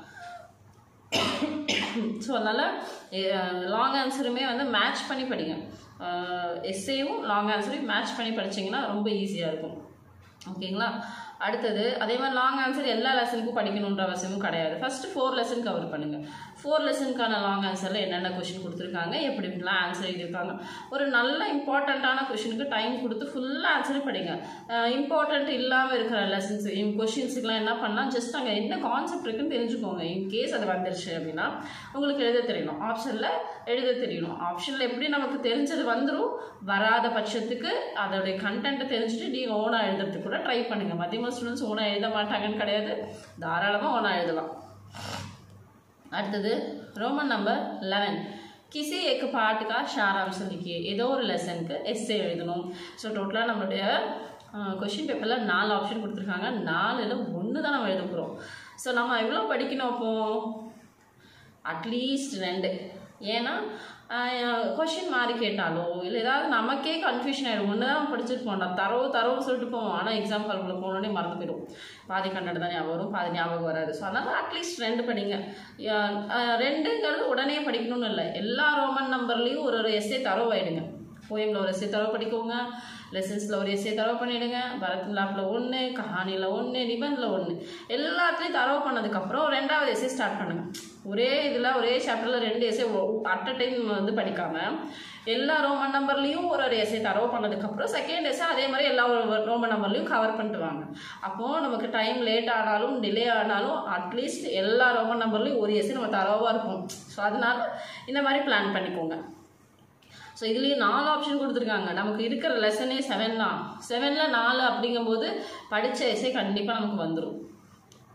ஸோ அதனால் லாங் ஆன்சருமே வந்து மேட்ச் பண்ணி படிங்க எஸ்ஏவும் லாங் ஆன்சரையும் மேட்ச் பண்ணி படிச்சிங்கன்னா ரொம்ப ஈஸியாக இருக்கும் ஓகேங்களா அடுத்தது அதே மாதிரி லாங் ஆன்சர் எல்லா லெசனுக்கும் படிக்கணுன்ற அவசியமும் கிடையாது ஃபஸ்ட்டு ஃபோர் லெசன் கவர் பண்ணுங்கள் ஃபோர் லெசனுக்கான லாங் ஆன்சரில் என்னென்ன கொஷின் கொடுத்துருக்காங்க எப்படி இப்படிலாம் ஆன்சர் எழுதியிருக்காங்க ஒரு நல்ல இம்பார்ட்டண்ட்டான கொஷினுக்கு டைம் கொடுத்து ஃபுல்லாக ஆன்சர் படிங்க இம்பார்ட்டண்ட் இல்லாமல் இருக்கிற லெசன்ஸ் கொஷின்ஸுக்கெலாம் என்ன பண்ணால் ஜஸ்ட் அங்கே என்ன கான்செப்ட் இருக்குன்னு தெரிஞ்சுக்கோங்க இன் கேஸ் அது வந்துருச்சு அப்படின்னா உங்களுக்கு எழுத தெரியணும் ஆப்ஷனில் எழுத தெரியணும் ஆப்ஷனில் எப்படி நமக்கு தெரிஞ்சது வந்துடும் வராத பட்சத்துக்கு அதோடைய கண்டென்ட்டை தெரிஞ்சுட்டு நீங்கள் ஓனாக எழுதுறதுக்கு கூட ட்ரை பண்ணுங்கள் மதியமாக ஸ்டூடெண்ட்ஸ் ஓனாக எழுத மாட்டாங்கன்னு கிடையாது தாராளமாக ஓனாக எழுதலாம் அடுத்தது ரோமன் நம்பர் லெவன் கிசி எக்கு பாட்டுக்கா ஷாராம்சம் लिखिए ஏதோ ஒரு லெசனுக்கு எஸ்ஸே எழுதணும் ஸோ டோட்டலாக நம்மளுடைய கொஷின் பேப்பரில் நாலு ஆப்ஷன் கொடுத்துருக்காங்க நாலில் ஒன்று தான் நம்ம எழுத போகிறோம் ஸோ நம்ம எவ்வளோ படிக்கணும் அப்போது அட்லீஸ்ட் ரெண்டு ஏன்னா கொஷின் மாறி கேட்டாலோ இல்லை ஏதாவது நமக்கே கன்ஃபியூஷன் ஆகிடும் ஒன்று தான் நம்ம படிச்சிருப்போம் நான் தரவு தரவு சொல்லிட்டு போவோம் ஆனால் எக்ஸாம் கால்குள்ள போனோடனே மறந்து போயிடும் பாதி கண்டட் தான் ஞாபகம் வரும் பாதி ஞாபகம் வராது ஸோ அதனால் அட்லீஸ்ட் ரெண்டு படிங்க ரெண்டுங்கிறது உடனே படிக்கணும்னு இல்லை எல்லா ரோமன் நம்பர்லேயும் ஒரு ஒரு எஸ்ஏ தரவாயிடுங்க போயமில் ஒரு எஸ்ஏ தரவு படிக்கோங்க லெசன்ஸில் ஒரு எஸ்ஏ தரவு பண்ணிவிடுங்க பரத் லாப்பில் ஒன்று கஹானியில் ஒன்று நிபந்தில் ஒன்று எல்லாத்துலேயும் தரவு பண்ணதுக்கப்புறம் ரெண்டாவது எஸ்ஏ ஸ்டார்ட் பண்ணுங்கள் ஒரே இதில் ஒரே சாப்டரில் ரெண்டு எஸ்ஏ அட் அ டைம் வந்து படிக்காமல் எல்லா ரோமன் நம்பர்லேயும் ஒரு ஒரு எஸ்ஏ தரவு பண்ணதுக்கப்புறம் செகண்ட் எஸ்ஏ அதே மாதிரி எல்லா ரோமன் நம்பர்லையும் கவர் பண்ணிட்டு வாங்க அப்போது நமக்கு டைம் லேட் ஆனாலும் டிலே ஆனாலும் அட்லீஸ்ட் எல்லா ரோமன் நம்பர்லேயும் ஒரு எஸ்ஏ நம்ம தரவாக இருக்கும் ஸோ அதனால இந்த மாதிரி பிளான் பண்ணிக்கோங்க ஸோ இதுலேயும் நாலு ஆப்ஷன் கொடுத்துருக்காங்க நமக்கு இருக்கிற லெசனே செவன் தான் செவனில் நாலு அப்படிங்கும்போது படித்த எஸ்ஏ கண்டிப்பாக நமக்கு வந்துடும்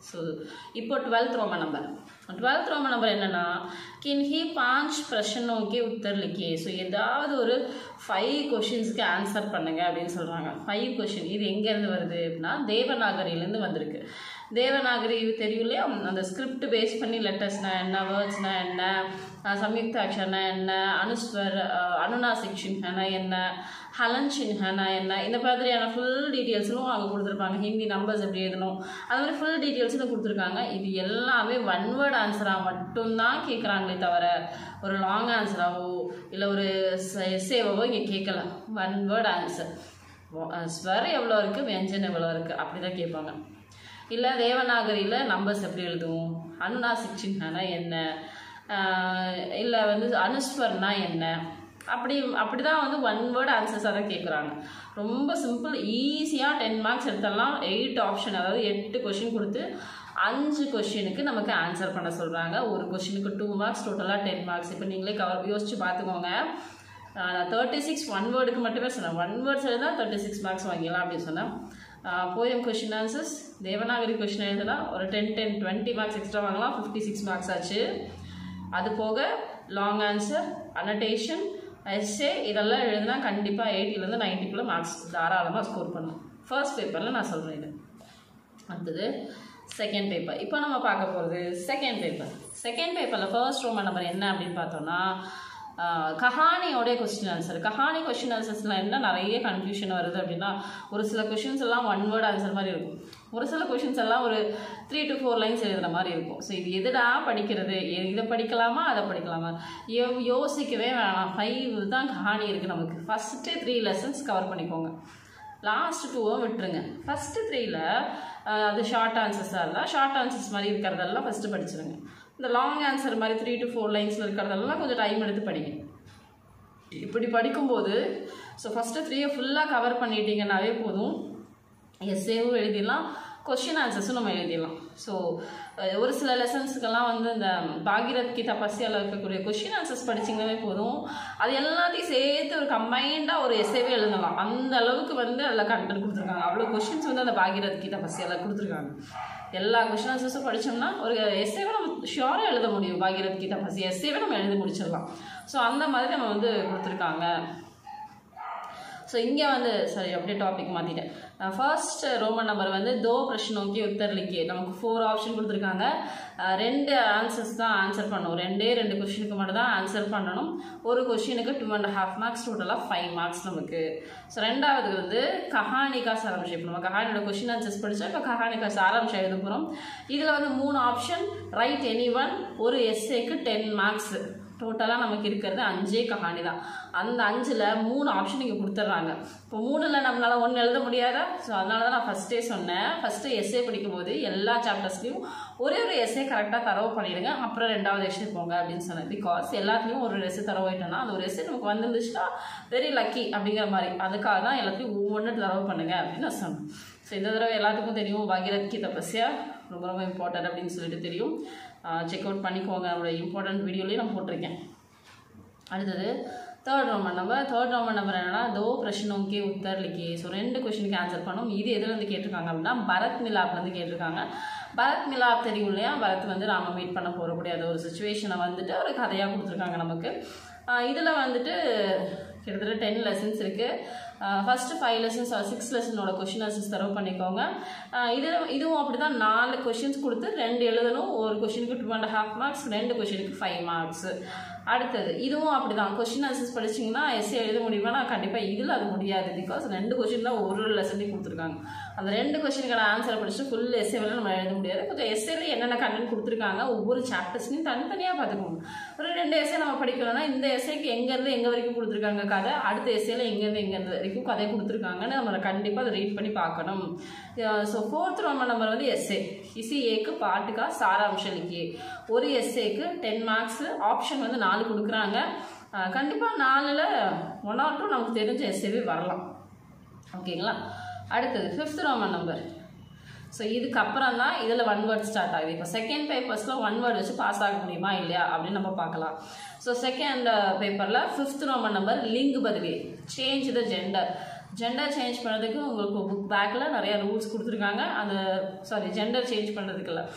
ஸோ இப்போ twelfth Roman number twelfth Roman number என்னென்னா கின் ஹி பாஞ்ச் பிரச்சனோக்கே உத்தர் லிக்கே ஸோ ஏதாவது ஒரு ஃபைவ் கொஷின்ஸ்க்கு ஆன்சர் பண்ணுங்க அப்படின்னு சொல்கிறாங்க ஃபைவ் கொஷின் இது எங்கேருந்து வருது அப்படின்னா தேவநாகரியிலேருந்து வந்திருக்கு தேவநாகரி இது தெரியும் இல்லையா அந்த ஸ்கிரிப்ட் பேஸ் பண்ணி லெட்டர்ஸ்னா என்ன வேர்ட்ஸ்னா என்ன அஹ் சம்யுக்தாட்சர்னா என்ன அனுஸ்வர் அஹ் அனுநாசிக் சின்ஹனா என்ன ஹலன் சின்ஹனா என்ன இந்த மாதிரியான ஃபுல் டீட்டெயில்ஸும் அங்கே கொடுத்துருப்பாங்க ஹிந்தி நம்பர்ஸ் எப்படி எழுதணும் அது மாதிரி ஃபுல் டீட்டெயில்ஸும் கொடுத்துருக்காங்க இது எல்லாமே ஒன் வேர்ட் ஆன்சராக மட்டும்தான் கேட்குறாங்களே தவிர ஒரு லாங் ஆன்சராகவோ இல்லை ஒரு எஸ்ஏவோ இங்கே கேட்கல ஒன் வேர்ட் ஆன்சர் ஸ்வர் எவ்வளோ இருக்குது வெஞ்சன் எவ்வளோ இருக்குது அப்படி தான் கேட்பாங்க இல்லை தேவநாகரியில் நம்பர்ஸ் எப்படி எழுதுவோம் அனுநாசிக் சின்ஹனா என்ன இல்லை வந்து அனுஸ்வர்னா என்ன அப்படி அப்படி தான் வந்து ஒன் வேர்ட் ஆன்சர்ஸாக தான் கேட்குறாங்க ரொம்ப சிம்பிள் ஈஸியாக டென் மார்க்ஸ் எடுத்துடலாம் எயிட் ஆப்ஷன் அதாவது எட்டு கொஷின் கொடுத்து அஞ்சு கொஷினுக்கு நமக்கு ஆன்சர் பண்ண சொல்கிறாங்க ஒரு கொஷினுக்கு டூ மார்க்ஸ் டோட்டலாக டென் மார்க்ஸ் இப்போ நீங்களே கவர் யோசிச்சு பார்த்துக்கோங்க நான் தேர்ட்டி சிக்ஸ் ஒன் வேர்டுக்கு மட்டுமே சொன்னேன் ஒன் வேர்ட்ஸ் எழுதினா தேர்ட்டி சிக்ஸ் மார்க்ஸ் வாங்கிடலாம் அப்படின்னு சொன்னேன் poem question answers Devanagari question எழுதுனா ஒரு ten ten twenty marks extra வாங்கலாம் ஃபிஃப்டி சிக்ஸ் மார்க்ஸ் ஆச்சு அது போக லாங் ஆன்சர் அனடேஷன் எஸ்ஏ இதெல்லாம் எழுதுனா கண்டிப்பாக எயிட்டிலேருந்து நைன்ட்டிக்குள்ளே மார்க்ஸ் தாராளமாக ஸ்கோர் பண்ணலாம் ஃபர்ஸ்ட் பேப்பரில் நான் சொல்கிறேன் இது அடுத்தது செகண்ட் பேப்பர் இப்போ நம்ம பார்க்க போகிறது செகண்ட் பேப்பர் செகண்ட் பேப்பரில் ஃபர்ஸ்ட் ரோமன் நம்பர் என்ன அப்படின்னு பார்த்தோம்னா ஆஹ், கஹானியோடைய கொஸ்டின் ஆன்சர் கஹானி கொஸ்டின் ஆன்சர்ஸில் என்ன நிறைய கன்ஃபியூஷன் வருது அப்படின்னா ஒரு சில கொஷின்ஸ் எல்லாம் ஒன் வேர்ட் ஆன்சர் மாதிரி இருக்கும் ஒரு சில கொஷின்ஸ் எல்லாம் ஒரு த்ரீ டு ஃபோர் லைன்ஸ் எழுதுற மாதிரி இருக்கும் ஸோ இது எதுடா படிக்கிறது எ- இதை படிக்கலாமா அதை படிக்கலாமா யோ யோசிக்கவே வேணாம் ஃபைவ் தான் கஹானி இருக்குது நமக்கு ஃபஸ்ட்டு த்ரீ லெசன்ஸ் கவர் பண்ணிக்கோங்க லாஸ்ட் டூவும் விட்டுருங்க ஃபஸ்ட்டு த்ரீல அது ஷார்ட் ஆன்சர்ஸாக இருந்தால் ஷார்ட் ஆன்சர்ஸ் மாதிரி இருக்கிறதெல்லாம் ஃபஸ்ட்டு படிச்சிருங்க இந்த லாங் ஆன்சர் மாதிரி த்ரீ டு ஃபோர் லைன்ஸில் இருக்கிறதெல்லாம் கொஞ்சம் டைம் எடுத்து படிங்க இப்படி படிக்கும்போது ஸோ ஃபஸ்ட்டு த்ரீயை ஃபுல்லாக கவர் பண்ணிட்டீங்கன்னாவே போதும் எஸ்ஏவும் எழுதிடலாம் கொஷின் ஆன்சர்ஸும் நம்ம எழுதிடலாம் ஸோ ஒரு சில லெசன்ஸுக்கெல்லாம் வந்து இந்த பாகிரத் கீதா பசியால் இருக்கக்கூடிய கொஷின் ஆன்சர்ஸ் படிச்சிங்கனாவே போதும் அது எல்லாத்தையும் சேர்த்து ஒரு கம்பைண்டாக ஒரு எஸ்ஏவே எழுதலாம் அந்த அளவுக்கு வந்து அதில் கண்டென்ட் கொடுத்துருக்காங்க அவ்வளோ கொஷின்ஸ் வந்து அந்த பாகிரத் கீதா பசியால் கொடுத்துருக்காங்க எல்லா கொஷின் ஆன்சர்ஸும் படித்தோம்னா ஒரு எஸ்ஏவை நம்ம ஷியோராக எழுத முடியும் பாகிரத் கீதா பசி எஸ்ஏவை நம்ம எழுதி முடிச்சிடலாம் ஸோ அந்த மாதிரி நம்ம வந்து கொடுத்துருக்காங்க ஸோ இங்கே வந்து சாரி அப்படியே டாபிக் மாற்றிட்டேன் ஃபர்ஸ்ட் ரோமன் நம்பர் வந்து தோ பிரஷ்னோக்கி உத்தர் லிக்கே நமக்கு ஃபோர் ஆப்ஷன் கொடுத்துருக்காங்க அஹ் ரெண்டு ஆன்சர்ஸ் தான் ஆன்சர் பண்ணணும் ரெண்டே ரெண்டு கொஷினுக்கு மட்டும் தான் ஆன்சர் பண்ணணும் ஒரு கொஷினுக்கு டூ அண்ட் ஹாஃப் மார்க்ஸ் டோட்டலாக ஃபைவ் மார்க்ஸ் நமக்கு ஸோ ரெண்டாவது வந்து கஹானிகா சாராம்சம் இப்போ நம்ம கஹானியோட கொஷின் ஆன்சர்ஸ் படித்தா இப்போ கஹானிகா சாராம்சம் எழுத போகிறோம் இதில் வந்து மூணு ஆப்ஷன் ரைட் எனி ஒன் ஒரு எஸ்ஏக்கு டென் மார்க்ஸ் டோட்டலாக நமக்கு இருக்கிறது அஞ்சே கஹானி தான் அந்த அஞ்சில் மூணு ஆப்ஷன் இங்கே கொடுத்துட்றாங்க இப்போ மூணில் நம்மளால் ஒன்று எழுத முடியாதா ஸோ அதனால தான் நான் ஃபஸ்ட்டே சொன்னேன் ஃபஸ்ட்டு எஸ்ஏ படிக்கும்போது எல்லா சாப்டர்ஸ்லையும் ஒரே ஒரு எஸ்ஏ கரெக்டாக தரவு பண்ணிடுங்க அப்புறம் ரெண்டாவது எஸ்ஏ போங்க அப்படின்னு சொன்னேன் பிகாஸ் எல்லாத்துலேயும் ஒரு எஸ்ஏ தரவாயிட்டோம்னா அந்த ஒரு எஸ்ஏ நமக்கு வந்துருந்துச்சுன்னா வெரி லக்கி அப்படிங்கிற மாதிரி அதுக்காக தான் எல்லாத்தையும் ஒவ்வொன்று தரவு பண்ணுங்க அப்படின்னு நான் சொன்னேன் ஸோ இந்த தடவை எல்லாத்துக்கும் தெரியும் பாகிரத் கீ தபஸ்யா ரொம்ப ரொம்ப இம்பார்ட்டன்ட் அப்படின்னு சொல்லிட்டு தெரியும் செக் அவுட் பண்ணிக்கோங்க நம்மளோட இம்பார்ட்டன்ட் வீடியோலேயும் நான் போட்டிருக்கேன் அடுத்தது third Roman number third Roman number என்னன்னா தோ பிரஷ்னோக்கே உத்தர் லிக்கே ஸோ ரெண்டு கொஷினுக்கு ஆன்சர் பண்ணோம் இது எதுலேருந்து கேட்டிருக்காங்க அப்படின்னா பரத் மிலாப்லேருந்து கேட்டிருக்காங்க பரத் மிலாப் தெரியும் இல்லையா பரத் வந்து நாம மீட் பண்ண போகக்கூடிய அந்த ஒரு சுச்சுவேஷனை வந்துட்டு ஒரு கதையாக கொடுத்துருக்காங்க நமக்கு இதில் வந்துட்டு கிட்டத்தட்ட டென் லெசன்ஸ் இருக்குது ஃபஸ்ட்டு ஃபைவ் லெசன்ஸ் சிக்ஸ் லெசனோட கொஷின் ஆன்சர்ஸ் தரவு பண்ணிக்கோங்க ஆஹ் இது இதுவும் அப்படி தான் நாலு கொஷின்ஸ் கொடுத்து ரெண்டு எழுதணும் ஒரு கொஷினுக்கு டூ அண்ட் ஹாஃப் மார்க்ஸ் ரெண்டு கொஷினுக்கு ஃபைவ் மார்க்ஸ் அடுத்தது இதுவும் அப்படி தான் கொஷின் ஆன்சர்ஸ் படிச்சிங்கன்னா எஸ்ஏ எழுத முடியுமானா கண்டிப்பாக இதில் அது முடியாது பிகாஸ் ரெண்டு கொஷின் தான் ஒரு ஒரு லெசன்லையும் கொடுத்துருக்காங்க அந்த ரெண்டு கொஷினுக்கான ஆன்சரை படிச்சுட்டு ஃபுல் எஸ்ஏவில் நம்ம எழுத முடியாது கொஞ்சம் எஸ்ஏல என்னென்ன கண்டென்ட் கொடுத்துருக்காங்க ஒவ்வொரு சாப்டர்ஸ்லையும் தனித்தனியாக பார்த்துக்கோங்க ஒரு ரெண்டு எஸ்ஏ நம்ம படிக்கணும்னா இந்த எஸ்ஏக்கு எங்கேருந்து எங்கே வரைக்கும் கொடுத்துருக்காங்க கதை அடுத்த எஸ்ஏல எங்கேருந்து எங்கேருந்து வரைக்கும் கதை கொடுத்துருக்காங்கன்னு நம்ம கண்டிப்பாக அதை ரீட் பண்ணி பார்க்கணும் ஸோ ஃபோர்த் ரோமன் நம்பர் வந்து எஸ்ஏ இசி ஏக்கு பாட்டுக்கா சாராம்சம் லிக்கே ஒரு எஸ்ஏக்கு டென் மார்க்ஸ் ஆப்ஷன் வந்து நாலு கொடுக்குறாங்க கண்டிப்பாக நாலில் ஒன் ஆர் டூ நமக்கு தெரிஞ்ச எஸ்ஏவே வரலாம் ஓகேங்களா அடுத்தது ஃபிஃப்த் ரோமன் நம்பர் ஸோ இதுக்கப்புறம் தான் இதில் ஒன் வேர்ட் ஸ்டார்ட் ஆகுது இப்போ செகண்ட் பேப்பர்ஸில் ஒன் வேர்ட் வச்சு பாஸ் ஆக முடியுமா இல்லையா அப்படின்னு நம்ம பார்க்கலாம் ஸோ செகண்ட் பேப்பரில் ஃபிஃப்த் ரோமன் நம்பர் லிங்க் பதவி change the gender gender change பண்ணுறதுக்கு உங்களுக்கு புக் பேக்கில் நிறைய ரூல்ஸ் கொடுத்துருக்காங்க அந்த சாரி ஜெண்டர் சேஞ்ச் பண்ணுறதுக்கு இல்லை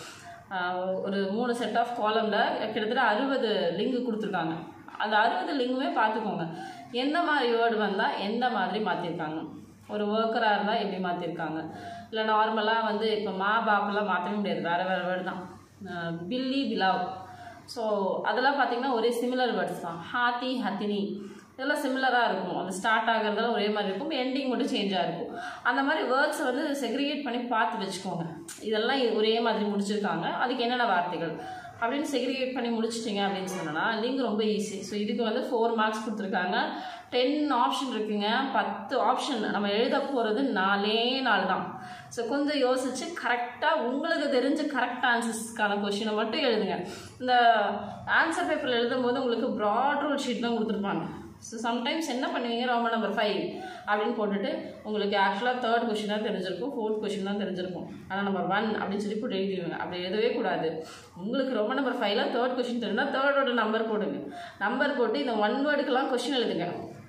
ஒரு மூணு செட் ஆஃப் காலமில் கிட்டத்தட்ட அறுபது லிங்க் கொடுத்துருக்காங்க அந்த அறுபது லிங்குமே பார்த்துக்கோங்க எந்த மாதிரி வேர்டு வந்தால் எந்த மாதிரி மாற்றிருக்காங்க ஒரு ஒர்க்கராக இருந்தால் எப்படி மாற்றிருக்காங்க இல்லை நார்மலாக வந்து இப்போ மா பாப்பெல்லாம் மாற்றவே முடியாது வேறு வேறு வேர்டு தான் அஹ் பில்லி பிலாவ் ஸோ அதெல்லாம் பார்த்தீங்கன்னா ஒரே சிமிலர் வேர்ட்ஸ் தான் ஹாத்தி ஹத்தினி இதெல்லாம் சிமிலராக இருக்கும் அது ஸ்டார்ட் ஆகிறதெல்லாம் ஒரே மாதிரி இருக்கும் எண்டிங் மட்டும் சேஞ்சாக இருக்கும் அந்த மாதிரி வேர்ட்ஸை வந்து செக்ரிகேட் பண்ணி பார்த்து வச்சுக்கோங்க இதெல்லாம் இது ஒரே மாதிரி முடிச்சிருக்காங்க அதுக்கு என்னென்ன வார்த்தைகள் அப்படின்னு செக்ரிகேட் பண்ணி முடிச்சிட்டிங்க அப்படின்னு சொன்னோன்னா லிங்க் ரொம்ப ஈஸி ஸோ இதுக்கு வந்து ஃபோர் மார்க்ஸ் கொடுத்துருக்காங்க டென் ஆப்ஷன் இருக்குங்க பத்து ஆப்ஷன் நம்ம எழுத போகிறது நாலே நாலு தான் ஸோ கொஞ்சம் யோசிச்சு கரெக்டாக உங்களுக்கு தெரிஞ்ச கரெக்ட் ஆன்சர்ஸ்க்கான கொஷினை மட்டும் எழுதுங்க இந்த ஆன்சர் பேப்பரில் எழுதும் போது உங்களுக்கு ப்ராட் ரூல் ஷீட் தான் கொடுத்துருப்பாங்க ஸோ சம்டைம்ஸ் என்ன பண்ணுவீங்க ரோமன் நம்பர் ஃபைவ் அப்படின்னு போட்டுட்டு உங்களுக்கு ஆக்சுவலாக தேர்ட் கொஷின் தான் தெரிஞ்சிருக்கும் ஃபோர்த் கொஷின் தான் தெரிஞ்சிருக்கும் ஆனால் நம்பர் ஒன் அப்படின்னு சொல்லி போட்டு எழுதிடுவீங்க அப்படி எழுதவே கூடாது உங்களுக்கு ரொம்ப நம்பர் ஃபைவ்ல தேர்ட் கொஷின் தெரியும்னா தேர்டோட நம்பர் போடுங்க நம்பர் போட்டு இந்த ஒன் வேர்டுக்கெல்லாம் கொஷின் எழுதுங்க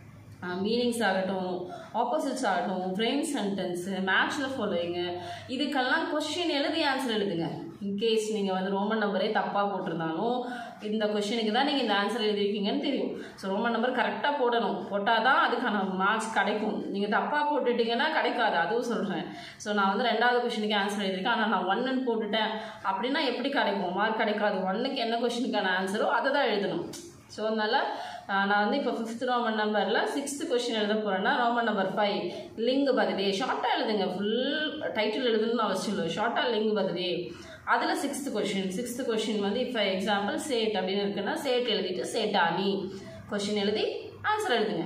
மீனிங்ஸ் ஆகட்டும் ஆப்போசிட்ஸ் ஆகட்டும் ஃப்ரேம் சென்டென்ஸு மேட்ச்சில் ஃபாலோயிங்கு இதுக்கெல்லாம் கொஷின் எழுதி ஆன்சர் எழுதுங்க இன்கேஸ் நீங்கள் வந்து ரோமன் நம்பரே தப்பாக போட்டிருந்தாலும் இந்த கொஷினுக்கு தான் நீங்கள் இந்த ஆன்சர் எழுதிருக்கீங்கன்னு தெரியும் ஸோ ரோமன் நம்பர் கரெக்டாக போடணும் போட்டால் தான் அதுக்கான மார்க்ஸ் கிடைக்கும் நீங்கள் தப்பாக போட்டுட்டீங்கன்னா கிடைக்காது அதுவும் சொல்கிறேன் ஸோ நான் வந்து ரெண்டாவது கொஷினுக்கு ஆன்சர் எழுதியிருக்கேன் ஆனால் நான் ஒன்னுன்னு போட்டுட்டேன் அப்படின்னா எப்படி கிடைக்கும் மார்க் கிடைக்காது ஒன்னுக்கு என்ன கொஷினுக்கான ஆன்சரோ அதை தான் எழுதணும் ஸோ அதனால் ஆஹ், நான் வந்து இப்போ ஃபிஃப்த் ரோமன் நம்பரில் சிக்ஸ்த்து கொஷின் எழுத போகிறேன்னா ரோமன் நம்பர் ஃபைவ் லிங்க் பதிலே ஷார்ட்டாக எழுதுங்க ஃபுல் டைட்டில் எழுதணும்னு அவசியம் இல்லை ஷார்ட்டாக லிங்க் பதிலே அதில் சிக்ஸ்த் கொஷின் சிக்ஸ்த் கொஷின் வந்து இப்போ எக்ஸாம்பிள் சேட் அப்படின்னு இருக்குன்னா சேட் எழுதிட்டு சேட்டானி கொஷின் எழுதி ஆன்சர் எழுதுங்க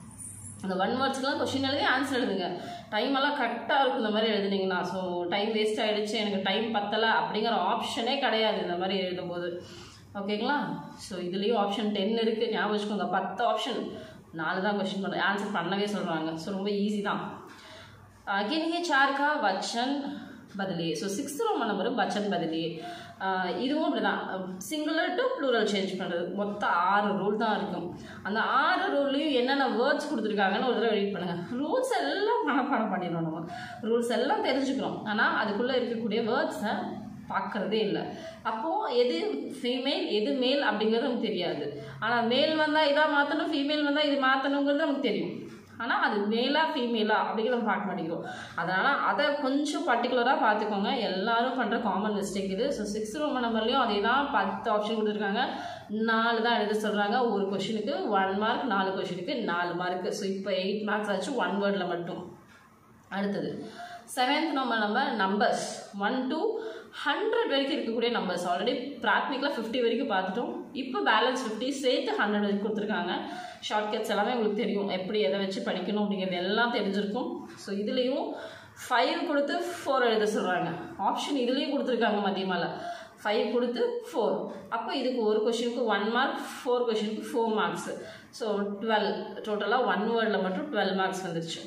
அந்த ஒன் வேர்ட்ஸ்க்குலாம் கொஷின் எழுதி ஆன்சர் எழுதுங்க டைம் எல்லாம் கரெக்டாக இருக்கும் இந்த மாதிரி எழுதுனீங்கன்னா ஸோ டைம் வேஸ்ட் ஆகிடுச்சு எனக்கு டைம் பத்தலை அப்படிங்கிற ஆப்ஷனே கிடையாது இந்த மாதிரி எழுதும்போது ஓகேங்களா ஸோ இதுலேயும் ஆப்ஷன் டென் இருக்குது ஞாபகம் வச்சுக்கோங்க பத்து ஆப்ஷன் நாலு தான் கொஷின் பண்ண ஆன்சர் பண்ணவே சொல்கிறாங்க ஸோ ரொம்ப ஈஸி தான் गिनिए चार का वचन बदलिए ஸோ சிக்ஸ்த் ரோமன் நம்பரும் வச்சன் பதிலியே ஆஹ் இதுவும் அப்படிதான் சிங்குலர் டு ப்ளூரல் சேஞ்ச் பண்ணுறது மொத்தம் ஆறு ரூல் தான் இருக்கும் அந்த ஆறு ரூல்லையும் என்னென்ன வேர்ட்ஸ் கொடுத்துருக்காங்கன்னு ஒரு தடவை ரீட் பண்ணுங்கள் ரூல்ஸ் எல்லாம் மனப்பாடம் பண்ணிடணும் நம்ம ரூல்ஸ் எல்லாம் தெரிஞ்சுக்கிறோம் ஆனால் அதுக்குள்ளே இருக்கக்கூடிய வேர்ட்ஸை பார்க்கறதே இல்லை அப்போது எது ஃபீமேல் எது மேல் அப்படிங்கிறது நமக்கு தெரியாது ஆனால் மேல் வந்தால் இதாக மாற்றணும் ஃபீமேல் வந்தால் இது மாற்றணுங்கிறது நமக்கு தெரியும் ஆனால் அது மேலா ஃபீமேலா அப்படிங்கிறத நம்ம பார்க்க மாட்டேங்கிறோம் அதனால் அதை கொஞ்சம் பர்டிகுலராக பார்த்துக்கோங்க எல்லாரும் பண்ணுற காமன் மிஸ்டேக் இது ஸோ சிக்ஸ் ரோமன் நம்பர்லேயும் அதே தான் பத்து ஆப்ஷன் கொடுத்துருக்காங்க நாலு தான் எழுத சொல்கிறாங்க ஒரு கொஷினுக்கு ஒன் மார்க் நாலு கொஷினுக்கு நாலு மார்க் ஸோ இப்போ எயிட் மார்க்ஸ் ஆச்சு ஒன் வேர்டில் மட்டும் அடுத்தது செவன்த் நம்ம நம்ம நம்பர்ஸ் ஒன் to ஹண்ட்ரட் வரைக்கும் இருக்கக்கூடிய நம்பர்ஸ் ஆல்ரெடி பிராத்மிக்கில் ஃபிஃப்டி வரைக்கும் பார்த்துட்டோம் இப்போ பேலன்ஸ் ஃபிஃப்டி சேர்த்து ஹண்ட்ரட் வரைக்கும் கொடுத்துருக்காங்க ஷார்ட்கட்ஸ் எல்லாமே உங்களுக்கு தெரியும் எப்படி எதை வச்சு படிக்கணும் அப்படிங்கிறது எல்லாம் தெரிஞ்சிருக்கும் ஸோ இதுலேயும் ஃபைவ் கொடுத்து ஃபோர் எழுத சொல்கிறாங்க ஆப்ஷன் இதுலேயும் கொடுத்துருக்காங்க மதியமால ஃபைவ் கொடுத்து ஃபோர் அப்போ இதுக்கு ஒரு கொஷினுக்கு ஒன் மார்க் ஃபோர் கொஷினுக்கு ஃபோர் மார்க்ஸ் ஸோ டுவெல் டோட்டலாக ஒன் வேர்டில் மட்டும் டுவெல் மார்க்ஸ் வந்துருச்சு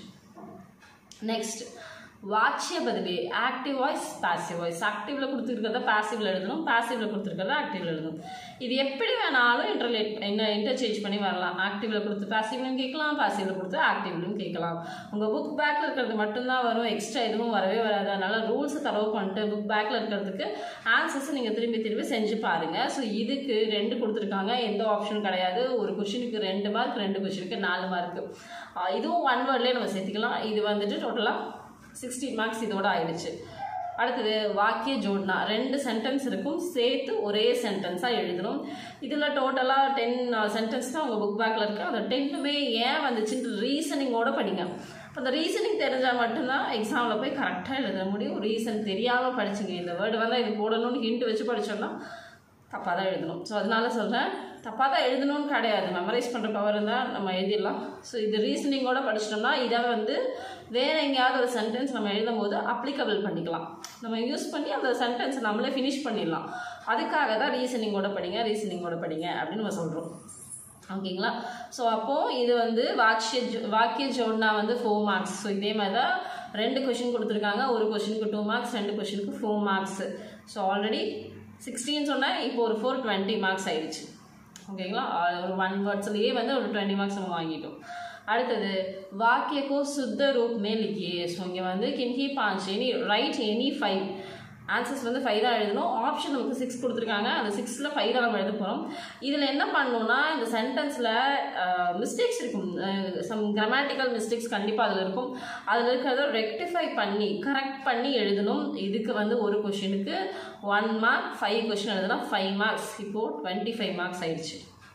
நெக்ஸ்ட் வாட்சிய பதிலே ஆக்டிவ் வாய்ஸ் பாசிவ் வாய்ஸ் ஆக்டிவ்ல கொடுத்துருக்கிறத பாசிவ்ல எழுதணும் பாசிவ்ல கொடுத்துருக்கிறத ஆக்டிவ்ல எழுதணும் இது எப்படி வேணாலும் இன்டர்லேட் என்ன இன்டர்சேஞ்ச் பண்ணி வரலாம் ஆக்டிவ்ல கொடுத்து பாசிவ்லையும் கேட்கலாம் பாசிவ்ல கொடுத்து ஆக்டிவ்லையும் கேட்கலாம் உங்கள் புக் பேக்கில் இருக்கிறது மட்டும்தான் வரும் எக்ஸ்ட்ரா எதுவும் வரவே வராது அதனால ரூல்ஸ் தரவு பண்ணிட்டு புக் பேக்கில் இருக்கிறதுக்கு ஆன்சர்ஸ் நீங்கள் திரும்பி திரும்பி செஞ்சு பாருங்க ஸோ இதுக்கு ரெண்டு கொடுத்துருக்காங்க எந்த ஆப்ஷனும் கிடையாது ஒரு கொஷினுக்கு ரெண்டு மார்க் ரெண்டு கொஷினுக்கு நாலு மார்க் இதுவும் ஒன் வேர்ட்லேயே நம்ம சேர்த்துக்கலாம் இது வந்துட்டு டோட்டலாக சிக்ஸ்டி மார்க்ஸ் இதோட ஆயிடுச்சு அடுத்தது வாக்கிய ஜோட்னா ரெண்டு சென்டென்ஸ் இருக்கும் சேர்த்து ஒரே சென்டென்ஸாக எழுதணும் இதில் டோட்டலாக டென் சென்டென்ஸ் தான் உங்கள் புக் பேக்கில் இருக்குது அந்த டென்னுமே ஏன் வந்துச்சுன்னு ரீசனிங்கோட படிங்க அப்போ அந்த ரீசனிங் தெரிஞ்சால் மட்டும்தான் எக்ஸாமில் போய் கரெக்டாக எழுத முடியும் ரீசன் தெரியாமல் படிச்சுங்க இந்த வேர்டு வந்தால் இது போடணும்னு ஹிண்ட் வச்சு படிச்சோம்னா தப்பாக தான் எழுதணும் ஸோ அதனால சொல்கிறேன் தப்பாக தான் எழுதணும்னு கிடையாது மெமரைஸ் பண்ணுற பவர் இருந்தால் நம்ம எழுதிடலாம் ஸோ இது ரீசனிங்கோட படிச்சிட்டோம்னா இதை வந்து வேறு எங்கேயாவது ஒரு சென்டென்ஸ் நம்ம எழுதும் போது அப்ளிகபிள் பண்ணிக்கலாம் நம்ம யூஸ் பண்ணி அந்த சென்டென்ஸை நம்மளே ஃபினிஷ் பண்ணிடலாம் அதுக்காக தான் ரீசனிங்கோட படிங்க ரீசனிங்கோட படிங்க அப்படின்னு நம்ம சொல்கிறோம் ஓகேங்களா ஸோ அப்போது இது வந்து வாக்கிய ஜோ- வாக்கிய ஜோட்னா வந்து ஃபோர் மார்க்ஸ் ஸோ இதே மாதிரி தான் ரெண்டு கொஷின் கொடுத்துருக்காங்க ஒரு கொஷினுக்கு டூ மார்க்ஸ் ரெண்டு கொஷினுக்கு four marks so already sixteen சொன்னேன் இப்போ ஒரு ஃபோர் டுவெண்ட்டி மார்க்ஸ் ஆயிடுச்சு ஓகேங்களா ஆ, ஒரு ஒன் வேர்ட்ஸ்லேயே வந்து ஒரு டுவெண்ட்டி மார்க்ஸ் நம்ம வாங்கிட்டோம் அடுத்தது வாக்கிய को शुद्ध रूप में लिखिए ஸோ இங்கே வந்து கின்ஹி பாஞ்ச் any write any five answers வந்து ஃபைவ் தான் எழுதணும் ஆப்ஷன் நமக்கு சிக்ஸ் கொடுத்துருக்காங்க அந்த சிக்ஸில் ஃபைவ் தான் நம்ம எழுத போகிறோம் இதில் என்ன பண்ணணும்னா இந்த சென்டென்ஸில் மிஸ்டேக்ஸ் இருக்கும் சம் கிராமட்டிக்கல் மிஸ்டேக்ஸ் கண்டிப்பாக அதில் இருக்கும் அதில் இருக்கிறத ரெக்டிஃபை பண்ணி கரெக்ட் பண்ணி எழுதணும் இதுக்கு வந்து ஒரு கொஷினுக்கு ஒன் மார்க் ஃபைவ் கொஷின் எழுதுனா ஃபைவ் மார்க்ஸ் இப்போது டுவெண்ட்டி ஃபைவ் மார்க்ஸ் ஆயிடுச்சு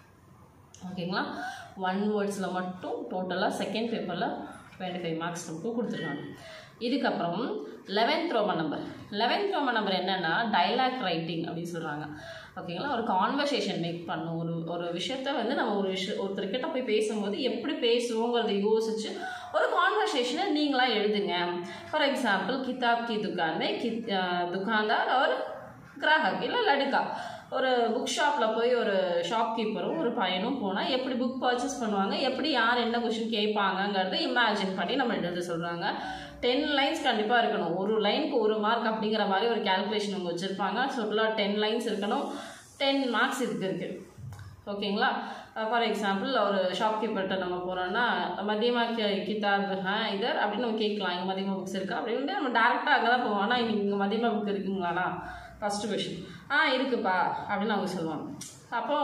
ஓகேங்களா ஒன் வேர்ட்ஸில் மட்டும் டோட்டலாக செகண்ட் பேப்பரில் டுவெண்ட்டி ஃபைவ் மார்க்ஸ் நமக்கு கொடுத்துருக்காங்க இதுக்கப்புறம் eleventh Roman number eleventh Roman number என்னென்னா டைலாக் ரைட்டிங் அப்படின்னு சொல்கிறாங்க ஓகேங்களா ஒரு கான்வர்சேஷன் மேக் பண்ணும் ஒரு ஒரு விஷயத்த வந்து நம்ம ஒரு விஷய ஒருத்தர்கிட்ட போய் பேசும்போது எப்படி பேசுவோங்கிறத யோசிச்சு ஒரு கான்வர்சேஷனை நீங்களாக எழுதுங்க ஃபார் எக்ஸாம்பிள் கிதாப் கி துக்கான் में கித் துக்கான்தார் और கிராஹக் இல்லை லடுக்கா ஒரு புக் ஷாப்பில் போய் ஒரு ஷாப்கீப்பரும் ஒரு பையனும் போனால் எப்படி புக் பர்ச்சேஸ் பண்ணுவாங்க எப்படி யார் என்ன கொஷின் கேட்பாங்கங்கிறத இமேஜின் பண்ணி நம்ம எழுத சொல்கிறாங்க டென் லைன்ஸ் கண்டிப்பாக இருக்கணும் ஒரு லைனுக்கு ஒரு மார்க் அப்படிங்கிற மாதிரி ஒரு கேல்குலேஷன் அவங்க வச்சுருப்பாங்க டோட்டலாக டென் லைன்ஸ் இருக்கணும் டென் மார்க்ஸ் இதுக்கு இருக்குது ஓகேங்களா ஃபார் எக்ஸாம்பிள் ஒரு ஷாப்கீப்பர்கிட்ட நம்ம போகிறோம்னா மதியமாக கிதாப் ஹா இதர் அப்படின்னு நம்ம கேட்கலாம் இங்கே மதியமாக புக்ஸ் இருக்கா அப்படின்னு நம்ம டேரெக்டாக அங்கே தான் போவோம் ஆனால் இங்கே மதியமாக புக் இருக்குங்களாண்ணா ஃபஸ்ட்டு கொஷின் ஆ இருக்குப்பா அப்படின்னு அவங்க சொல்லுவாங்க அப்போ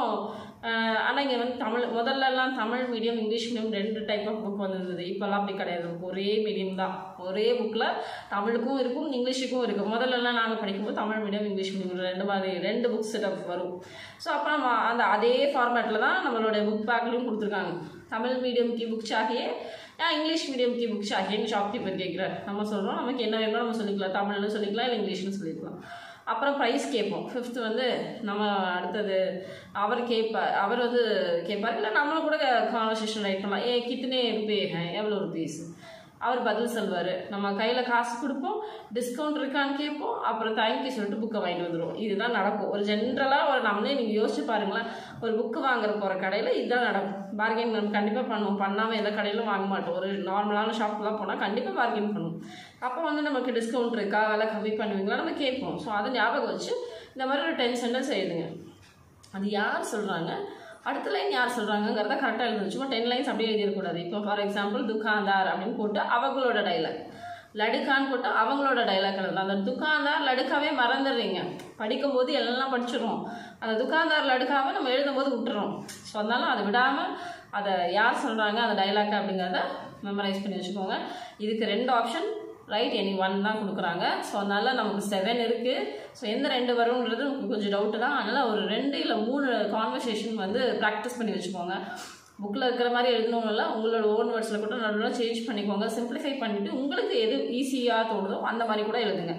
ஆனால் இங்கே வந்து தமிழ் முதல்லலாம் தமிழ் மீடியம் இங்கிலீஷ் மீடியம் ரெண்டு டைப் ஆஃப் புக் வந்திருந்தது இப்போல்லாம் அப்படி கிடையாது ஒரே மீடியம் தான் ஒரே புக்கில் தமிழுக்கும் இருக்கும் இங்கிலீஷுக்கும் இருக்கும் முதல்லலாம் நாங்கள் படிக்கும்போது தமிழ் மீடியம் இங்கிலீஷ் மீடியம் ரெண்டு மாதிரி ரெண்டு புக்ஸ் செட்டப் வரும் ஸோ அப்போ நம்ம அந்த அதே ஃபார்மேட்டில் தான் நம்மளோட புக் பேக்லையும் கொடுத்துருக்காங்க தமிழ் மீடியம் கி புக் சாகியே ஏன் இங்கிலீஷ் மீடியம் கி புக் சாகியேன்னு ஷாப்கீப்பர் கேட்குறாரு நம்ம சொல்கிறோம் நமக்கு என்ன வேணுமோ நம்ம சொல்லிக்கலாம் தமிழ்னு சொல்லிக்கலாம் இல்லை இங்கிலீஷ்னு சொல்லிக்கலாம் அப்புறம் ப்ரைஸ் கேட்போம் ஃபிஃப்த்து வந்து நம்ம அடுத்தது அவர் கேட்பார் அவர் வந்து கேட்பார் இல்லை நம்மளும் கூட கான்வர்சேஷன் ரைட் பண்ணலாம் ஏ கித்தனே ருபே ஹே எவ்வளோ ருபீஸ் அவர் பதில் சொல்வார் நம்ம கையில் காசு கொடுப்போம் டிஸ்கவுண்ட் இருக்கான்னு கேட்போம் அப்புறம் தேங்க்யூ சொல்லிட்டு புக்கை வாங்கிட்டு வந்துடுவோம் இதுதான் நடக்கும் ஒரு ஜென்ரலாக ஒரு நம்மளே நீங்கள் யோசிச்சு பாருங்களேன் ஒரு புக்கு வாங்குற போகிற கடையில் இதுதான் நடக்கும் பார்கெயின் நம்ம கண்டிப்பாக பண்ணுவோம் பண்ணாமல் எந்த கடையிலும் வாங்க மாட்டோம் ஒரு நார்மலான ஷாப்லாம் போனால் கண்டிப்பாக பார்கெயின் பண்ணுவோம் அப்போ வந்து நமக்கு டிஸ்கவுண்ட் இருக்கா விலை கம்மி பண்ணுவீங்களா நம்ம கேட்போம் ஸோ அதை ஞாபகம் வச்சு இந்த மாதிரி ஒரு டென் சென்டென்ஸ் எழுதுங்க அது யார் சொல்கிறாங்க அடுத்த லைன் யார் சொல்கிறாங்கங்கிறத கரெக்டாக எழுதணும் சும்மா டென் லைன்ஸ் அப்படியே எழுதிடக்கூடாது இப்போ ஃபார் எக்ஸாம்பிள் துக்காந்தார் அப்படின்னு போட்டு அவங்களோட டைலாக் லடுக்கான்னு போட்டு அவங்களோட டைலாக் எழுதலாம் அந்த துக்காந்தார் லடுக்காவே மறந்துடுறீங்க படிக்கும்போது எல்லாம் படிச்சிடுறோம் அந்த துக்காந்தார் லடுக்காவை நம்ம எழுதும்போது விட்டுறோம் ஸோ அதனால அதை விடாமல் அதை யார் சொல்கிறாங்க அந்த டைலாக் அப்படிங்கிறத மெமரைஸ் பண்ணி வச்சுக்கோங்க இதுக்கு ரெண்டு ஆப்ஷன் ரைட் எனி ஒன் தான் கொடுக்குறாங்க ஸோ அதனால் நமக்கு செவன் இருக்குது ஸோ எந்த ரெண்டு வரும்ன்றது நமக்கு கொஞ்சம் டவுட்டு தான் அதனால் ஒரு ரெண்டு இல்லை மூணு கான்வர்சேஷன் வந்து ப்ராக்டிஸ் பண்ணி வச்சுக்கோங்க புக்கில் இருக்கிற மாதிரி எழுதணும் இல்லை உங்களோட ஓன் வேர்ட்ஸில் கூட நடுவில் சேஞ்ச் பண்ணிக்கோங்க சிம்பிளிஃபை பண்ணிவிட்டு உங்களுக்கு எது ஈஸியாக தோணுதோ அந்த மாதிரி கூட எழுதுங்க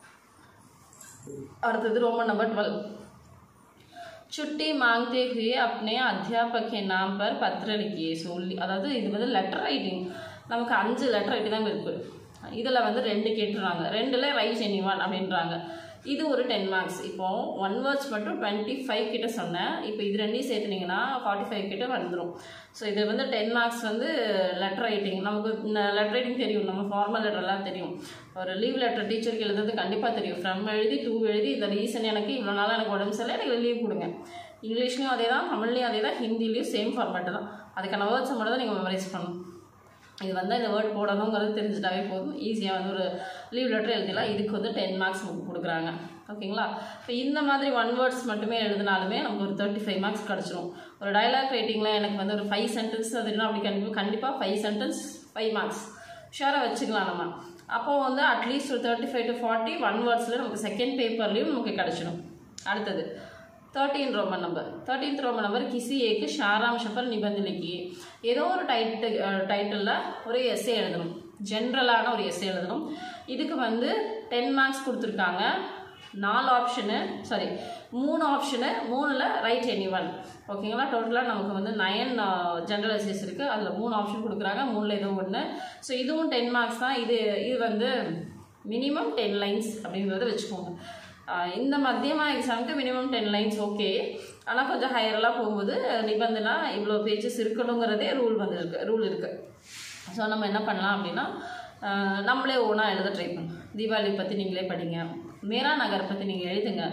அடுத்தது ரோமன் நம்பர் டுவெல் छुट्टी मांगते हुए अपने अध्यापक के नाम पर पत्र लिखिए சொல்லி அதாவது இது வந்து லெட்டர் ரைட்டிங் நமக்கு அஞ்சு லெட்டர் ரைட்டிங் தான் இருக்குது இதில் வந்து ரெண்டு கேட்டுறாங்க ரெண்டில் ரைட் எனி ஒன் அப்படின்றாங்க இது ஒரு டென் மார்க்ஸ் இப்போ ஒன் வேர்ட்ஸ் மட்டும் டுவெண்ட்டி ஃபைவ் கிட்ட சொன்னேன் இப்போ இது ரெண்டையும் சேர்த்துனீங்கன்னா ஃபார்ட்டி ஃபைவ் கிட்ட வந்துடும் ஸோ இது வந்து டென் மார்க்ஸ் வந்து லெட்டர் ரைட்டிங் நமக்கு லெட்டர் ரைட்டிங் தெரியும் நம்ம ஃபார்மல் லெட்டர்லாம் தெரியும் ஒரு லீவ் லெட்டர் டீச்சருக்கு எழுதுறது கண்டிப்பாக தெரியும் ஃப்ரம் எழுதி டூ எழுதி இந்த ரீசன் எனக்கு இவ்வளோ நாளாக எனக்கு உடம்பு சரியில்லை எனக்கு லீவ் கொடுங்க இங்கிலீஷ்லையும் அதே தான் தமிழ்லையும் அதே தான் ஹிந்திலையும் சேம் ஃபார்மேட்டு தான் அதுக்கான வேர்ட்ஸை மட்டும் தான் நீங்கள் மெமரைஸ் பண்ணணும் இது வந்து இந்த வேர்ட் போடணுங்கிறது தெரிஞ்சிட்டாவே போதும் ஈஸியாக வந்து ஒரு லீவ் லெட்டர் எழுதிடலாம் இதுக்கு வந்து டென் மார்க்ஸ் நமக்கு கொடுக்குறாங்க ஓகேங்களா இப்போ இந்த மாதிரி ஒன் வேர்ட்ஸ் மட்டுமே எழுதினாலுமே நமக்கு ஒரு தேர்ட்டி ஃபைவ் மார்க்ஸ் கிடச்சிரும் ஒரு டைலாக் ரைட்டிங்கில் எனக்கு வந்து ஒரு ஃபைவ் சென்டென்ஸ் அதுனா அப்படி கண்டிப்பாக கண்டிப்பாக ஃபைவ் சென்டென்ஸ் ஃபைவ் மார்க்ஸ் ஷுவராக வச்சுக்கலாம் நம்ம அப்போ வந்து அட்லீஸ்ட் ஒரு thirty five to forty one வேர்ட்ஸில் நமக்கு செகண்ட் பேப்பர்லேயும் நமக்கு கிடச்சிடும் அடுத்தது thirteen Roman number thirteenth Roman number கிசி ஏக்கு ஷாராம்ஷ பர் நிபந்தனைக்கு ஏதோ ஒரு டைட்டு டைட்டிலில் ஒரு எஸ்ஏ எழுதணும் ஜென்ரலான ஒரு எஸ்ஏ எழுதணும் இதுக்கு வந்து டென் மார்க்ஸ் கொடுத்துருக்காங்க நாலு ஆப்ஷனு சாரி மூணு ஆப்ஷனு மூணில் ரைட் எனி ஒன் ஓகேங்களா டோட்டலாக நமக்கு வந்து நயன் ஜென்ரல் எஸ்ஏஸ் இருக்குது அதில் மூணு ஆப்ஷன் கொடுக்குறாங்க மூணில் ஏதோ ஒன்று ஸோ இதுவும் டென் மார்க்ஸ் தான் இது இது வந்து மினிமம் டென் லைன்ஸ் அப்படிங்கிறத வச்சுக்கோங்க இந்த மத்தியமா எக்ஸாமுக்கு மினிமம் டென் லைன்ஸ் ஓகே ஆனால் கொஞ்சம் ஹையரெல்லாம் போகும்போது நிபந்தனா இவ்வளோ பேஜஸ் இருக்கணுங்கிறதே ரூல் வந்துருக்கு ரூல் இருக்குது ஸோ நம்ம என்ன பண்ணலாம் அப்படின்னா நம்மளே ஓனாக எழுத ட்ரை பண்ணலாம் தீபாவளி பற்றி நீங்களே படிங்க மேரா நகர் பற்றி நீங்கள் எழுதுங்க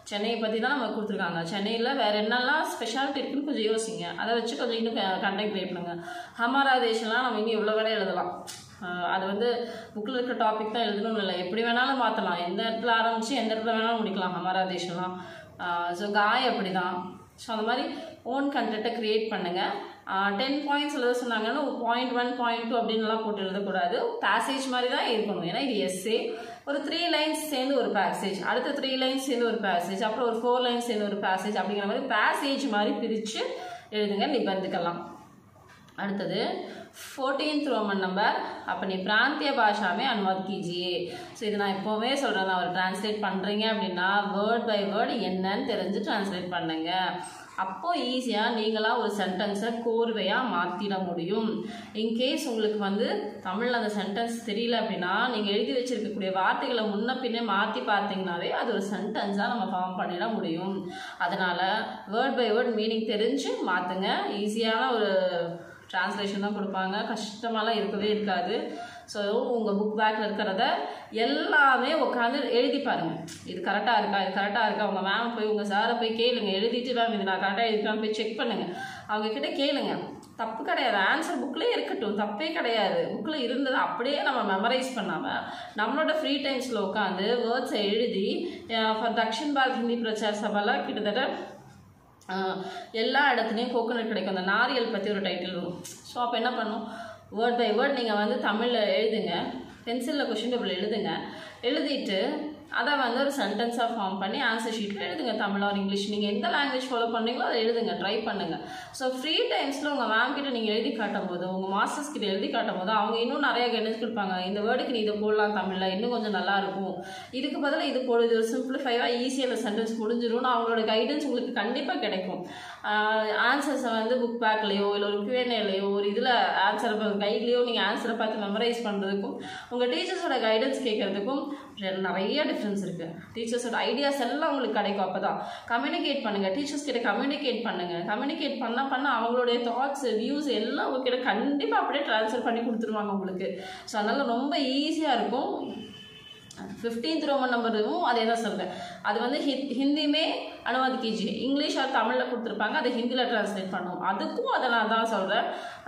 சென்னையை பற்றி தான் நம்ம கொடுத்துருக்காங்க சென்னையில் வேறு என்னெல்லாம் ஸ்பெஷாலிட்டி இருக்குன்னு கொஞ்சம் யோசிங்க அதை வச்சு கொஞ்சம் இன்னும் கண்டெக்ட் க்ரியேட் பண்ணுங்க ஹமாரா தேஷ்லாம் நம்ம இன்னும் எவ்வளோ வேலை எழுதலாம் ஆஹ் அது வந்து புக்கில் இருக்கிற டாபிக் தான் எழுதணும்னு இல்லை எப்படி வேணாலும் மாற்றலாம் எந்த இடத்துல ஆரம்பித்து எந்த இடத்துல வேணாலும் முடிக்கலாம் ஹமாரா தேஷ்லாம் ஸோ காய் அப்படி தான் ஸோ அந்த மாதிரி ஓன் கண்டென்ட்டை க்ரியேட் பண்ணுங்கள் டென் பாயிண்ட்ஸ் எழுத சொன்னாங்கன்னா பாயிண்ட் ஒன் பாயிண்ட் டூ அப்படின்லாம் போட்டு எழுதக்கூடாது பேசேஜ் மாதிரி தான் இருக்கணும் ஏன்னா இது எஸ்ஸே ஒரு த்ரீ லைன்ஸ் சேர்ந்து ஒரு பேசேஜ் அடுத்த த்ரீ லைன்ஸ் சேர்ந்து ஒரு பேசேஜ் அப்புறம் ஒரு ஃபோர் லைன்ஸ் சேர்ந்து ஒரு பேசேஜ் அப்படிங்கிற மாதிரி பேசேஜ் மாதிரி பிரித்து எழுதுங்க நிபந்துக்கலாம் அடுத்தது फोर्टीन रोमन नंबर अपनी प्रांतीय भाषा में अनुवाद कीजिए ஸோ இது நான் எப்போவுமே சொல்கிறேன் நான் ஒரு ட்ரான்ஸ்லேட் பண்ணுறீங்க அப்படின்னா வேர்ட் பை வேர்டு என்னன்னு தெரிஞ்சு ட்ரான்ஸ்லேட் பண்ணுங்க அப்போ ஈஸியாக நீங்களாக ஒரு சென்டென்ஸை கோர்வையாக மாற்றிட முடியும் இன்கேஸ் உங்களுக்கு வந்து தமிழில் அந்த சென்டென்ஸ் தெரியல அப்படின்னா நீங்கள் எழுதி வச்சிருக்கக்கூடிய வார்த்தைகளை முன்ன பின்னே மாற்றி பார்த்தீங்கன்னாவே அது ஒரு சென்டென்ஸாக நம்ம ஃபார்ம் பண்ணிட முடியும் அதனால் வேர்ட் பை வேர்ட் மீனிங் தெரிஞ்சு மாற்றுங்க ஈஸியான ஒரு ட்ரான்ஸ்லேஷன் தான் கொடுப்பாங்க கஷ்டமாலாம் இருக்கவே இருக்காது ஸோ உங்கள் புக் பேக்கில் இருக்கிறத எல்லாமே உட்காந்து எழுதி பாருங்க இது கரெக்டாக இருக்கா இது கரெக்டாக இருக்கா உங்கள் மேம் போய் உங்கள் சாரை போய் கேளுங்க எழுதிட்டு மேம் இது நான் கரெக்டாக எழுதிக்கான்னு போய் செக் பண்ணுங்கள் அவங்க கிட்ட கேளுங்க தப்பு கிடையாது ஆன்சர் புக்லேயே இருக்கட்டும் தப்பே கிடையாது புக்கில் இருந்தது அப்படியே நம்ம மெமரைஸ் பண்ணாமல் நம்மளோட ஃப்ரீ டைம்ஸில் உட்காந்து வேர்ட்ஸை எழுதி ஃபார் தக்ஷின் பாரத் ஹிந்தி பிரச்சார சபாலாம் கிட்டத்தட்ட ஆஹ் எல்லா இடத்துலையும் கோகோனட் கிடைக்கும் அந்த நாரியல் பற்றி ஒரு டைட்டில் வரும் ஸோ அப்போ என்ன பண்ணும் வேர்ட் பை வேர்ட் நீங்கள் வந்து தமிழில் எழுதுங்க பென்சிலில் கொஷின் பேப்பரில் எழுதுங்க எழுதிட்டு அதை வந்து ஒரு சென்டென்ஸாக ஃபார்ம் பண்ணி ஆன்சர் ஷீட்டில் எழுதுங்க தமிழ் ஆர் இங்கிலீஷ் நீங்கள் எந்த லாங்குவேஜ் ஃபாலோ பண்ணீங்களோ அதை எழுதுங்க ட்ரை பண்ணுங்கள் ஸோ ஃப்ரீ டைம்ஸில் உங்கள் மேம் கிட்ட நீங்கள் எழுதி காட்டும் போது உங்கள் மாஸ்டர்ஸ் கிட்ட எழுதி காட்டும் போது அவங்க இன்னும் நிறைய கைடன்ஸ் கொடுப்பாங்க இந்த வேர்டுக்கு நீ இதை போடலாம் தமிழில் இன்னும் கொஞ்சம் நல்லா இருக்கும் இதுக்கு பதிலாக இது போடுது ஒரு சிம்பிளிஃபைவாக ஈஸியாக அந்த சென்டென்ஸ் முடிஞ்சிரும்னு அவங்களோட கைடன்ஸ் உங்களுக்கு கண்டிப்பாக கிடைக்கும் ஆன்சர்ஸை வந்து புக் பேக்லேயோ இல்லை ஒரு கியூஎன்ஏலையோ ஒரு இதில் ஆன்சர் கைட்லேயோ நீங்கள் ஆன்சரை பார்த்து மெமரைஸ் பண்ணுறதுக்கும் உங்கள் டீச்சர்ஸோட கைடன்ஸ் கேட்குறதுக்கும் நிறைய டிஃப்ரென்ஸ் இருக்குது டீச்சர்ஸோட ஐடியாஸ் எல்லாம் உங்களுக்கு கிடைக்கும் அப்போ தான் கம்யூனிகேட் பண்ணுங்கள் டீச்சர்ஸ் கிட்ட கம்யூனிகேட் பண்ணுங்கள் கம்யூனிகேட் பண்ண பண்ண அவங்களுடைய தாட்ஸ் வியூஸ் எல்லாம் உங்ககிட்ட கண்டிப்பாக அப்படியே ட்ரான்ஸ்ஃபர் பண்ணி கொடுத்துருவாங்க உங்களுக்கு ஸோ அதனால் ரொம்ப ஈஸியாக இருக்கும் ஃபிஃப்டீன்த் ரோமன் நம்பரும் அதே தான் சொல்கிறேன் அது வந்து ஹி- ஹிந்தியுமே அனுவாத் கீஜியே இங்கிலீஷ் ஆர் தமிழில் கொடுத்துருப்பாங்க அதை ஹிந்தியில் ட்ரான்ஸ்லேட் பண்ணுவோம் அதுக்கும் அதை நான் தான் சொல்கிறேன்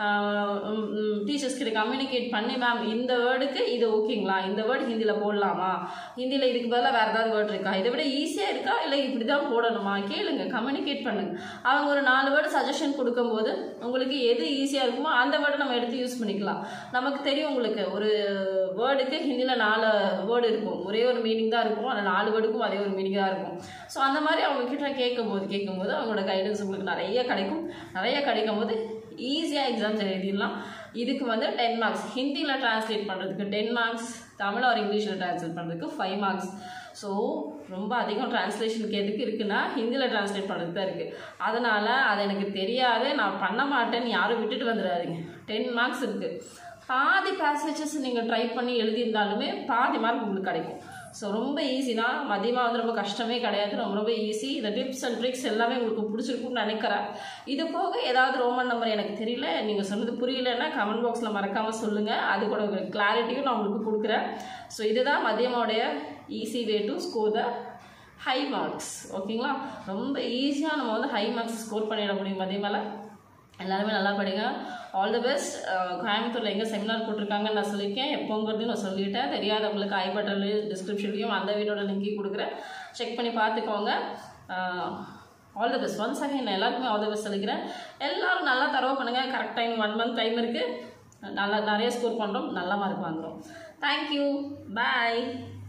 டீச்சர்ஸ் கிட்ட கம்யூனிகேட் பண்ணி மேம் இந்த வேர்டுக்கு இது ஓகேங்களா இந்த வேர்டு ஹிந்தியில் போடலாமா ஹிந்தியில் இதுக்கு பதிலாக வேறு ஏதாவது வேர்டு இருக்கா இதை விட ஈஸியாக இருக்கா இல்லை இப்படி தான் போடணுமா கேளுங்க கம்யூனிகேட் பண்ணுங்க அவங்க ஒரு நாலு வேர்டு சஜஷன் கொடுக்கும்போது உங்களுக்கு எது ஈஸியாக இருக்குமோ அந்த வேர்டை நம்ம எடுத்து யூஸ் பண்ணிக்கலாம் நமக்கு தெரியும் உங்களுக்கு ஒரு வேர்டுக்கு ஹிந்தியில் நாலு வேர்டு இருக்கும் ஒரே ஒரு மீனிங் தான் இருக்கும் அந்த நாலு வேர்டுக்கும் அதே ஒரு மீனிங் தான் இருக்கும் ஸோ அந்த மாதிரி அவங்க கிட்ட கேட்கும்போது கேட்கும்போது அவங்களோட கைடன்ஸ் உங்களுக்கு நிறைய கிடைக்கும் நிறைய கிடைக்கும் போது ஈஸியாக எக்ஸாம்ஸ் எழுதிடலாம் இதுக்கு வந்து டென் மார்க்ஸ் ஹிந்தியில் ட்ரான்ஸ்லேட் பண்ணுறதுக்கு டென் மார்க்ஸ் தமிழ் ஆர் இங்கிலீஷில் ட்ரான்ஸ்லேட் பண்ணுறதுக்கு ஃபைவ் மார்க்ஸ் ஸோ ரொம்ப அதிகம் ட்ரான்ஸ்லேஷனுக்கு எதுக்கு இருக்குன்னா ஹிந்தியில் ட்ரான்ஸ்லேட் பண்ணுறது தான் இருக்குது அதனால் அது எனக்கு தெரியாது நான் பண்ண மாட்டேன்னு யாரும் விட்டுட்டு வந்துடாதீங்க டென் மார்க்ஸ் இருக்குது பாதி பேசேஜஸ் நீங்கள் ட்ரை பண்ணி எழுதியிருந்தாலுமே பாதி மார்க் உங்களுக்கு கிடைக்கும் ஸோ ரொம்ப ஈஸி தான் மதியமாக வந்து ரொம்ப கஷ்டமே கிடையாது ரொம்ப ரொம்ப ஈஸி இந்த டிப்ஸ் அண்ட் ட்ரிக்ஸ் எல்லாமே உங்களுக்கு பிடிச்சிருக்கும்னு நினைக்கிறேன் இது போக ஏதாவது ரோமன் நம்பர் எனக்கு தெரியல நீங்கள் சொன்னது புரியலன்னா கமெண்ட் பாக்ஸில் மறக்காமல் சொல்லுங்கள் அது கூட ஒரு கிளாரிட்டியும் நான் உங்களுக்கு கொடுக்குறேன் ஸோ இதுதான் மதியமோடைய easy way to score the high marks ஓகேங்களா ரொம்ப ஈஸியாக நம்ம வந்து ஹை மார்க்ஸ் ஸ்கோர் பண்ணிட முடியும் மதியமேல எல்லாருமே நல்லா படிங்க ஆல் தி பெஸ்ட் கோயம்புத்தூரில் எங்கே செமினார் போட்டிருக்காங்கன்னு நான் சொல்லியிருக்கேன் எப்போங்கிறதையும் நான் சொல்லிட்டேன் தெரியாதவங்களுக்கு ஐ பட்டன்லையும் டிஸ்கிரிப்ஷன்லையும் அந்த வீடோட லிங்கையும் கொடுக்குறேன் செக் பண்ணி பார்த்துக்கோங்க all the best once again நான் எல்லாருக்குமே ஆல் தி பெஸ்ட் சொல்லிக்கிறேன் எல்லாரும் நல்லா தரவு பண்ணுங்கள் correct time one month time இருக்குது நல்லா நிறைய ஸ்கோர் பண்ணுறோம் நல்ல மார்க் வாங்குகிறோம் தேங்க்யூ பாய்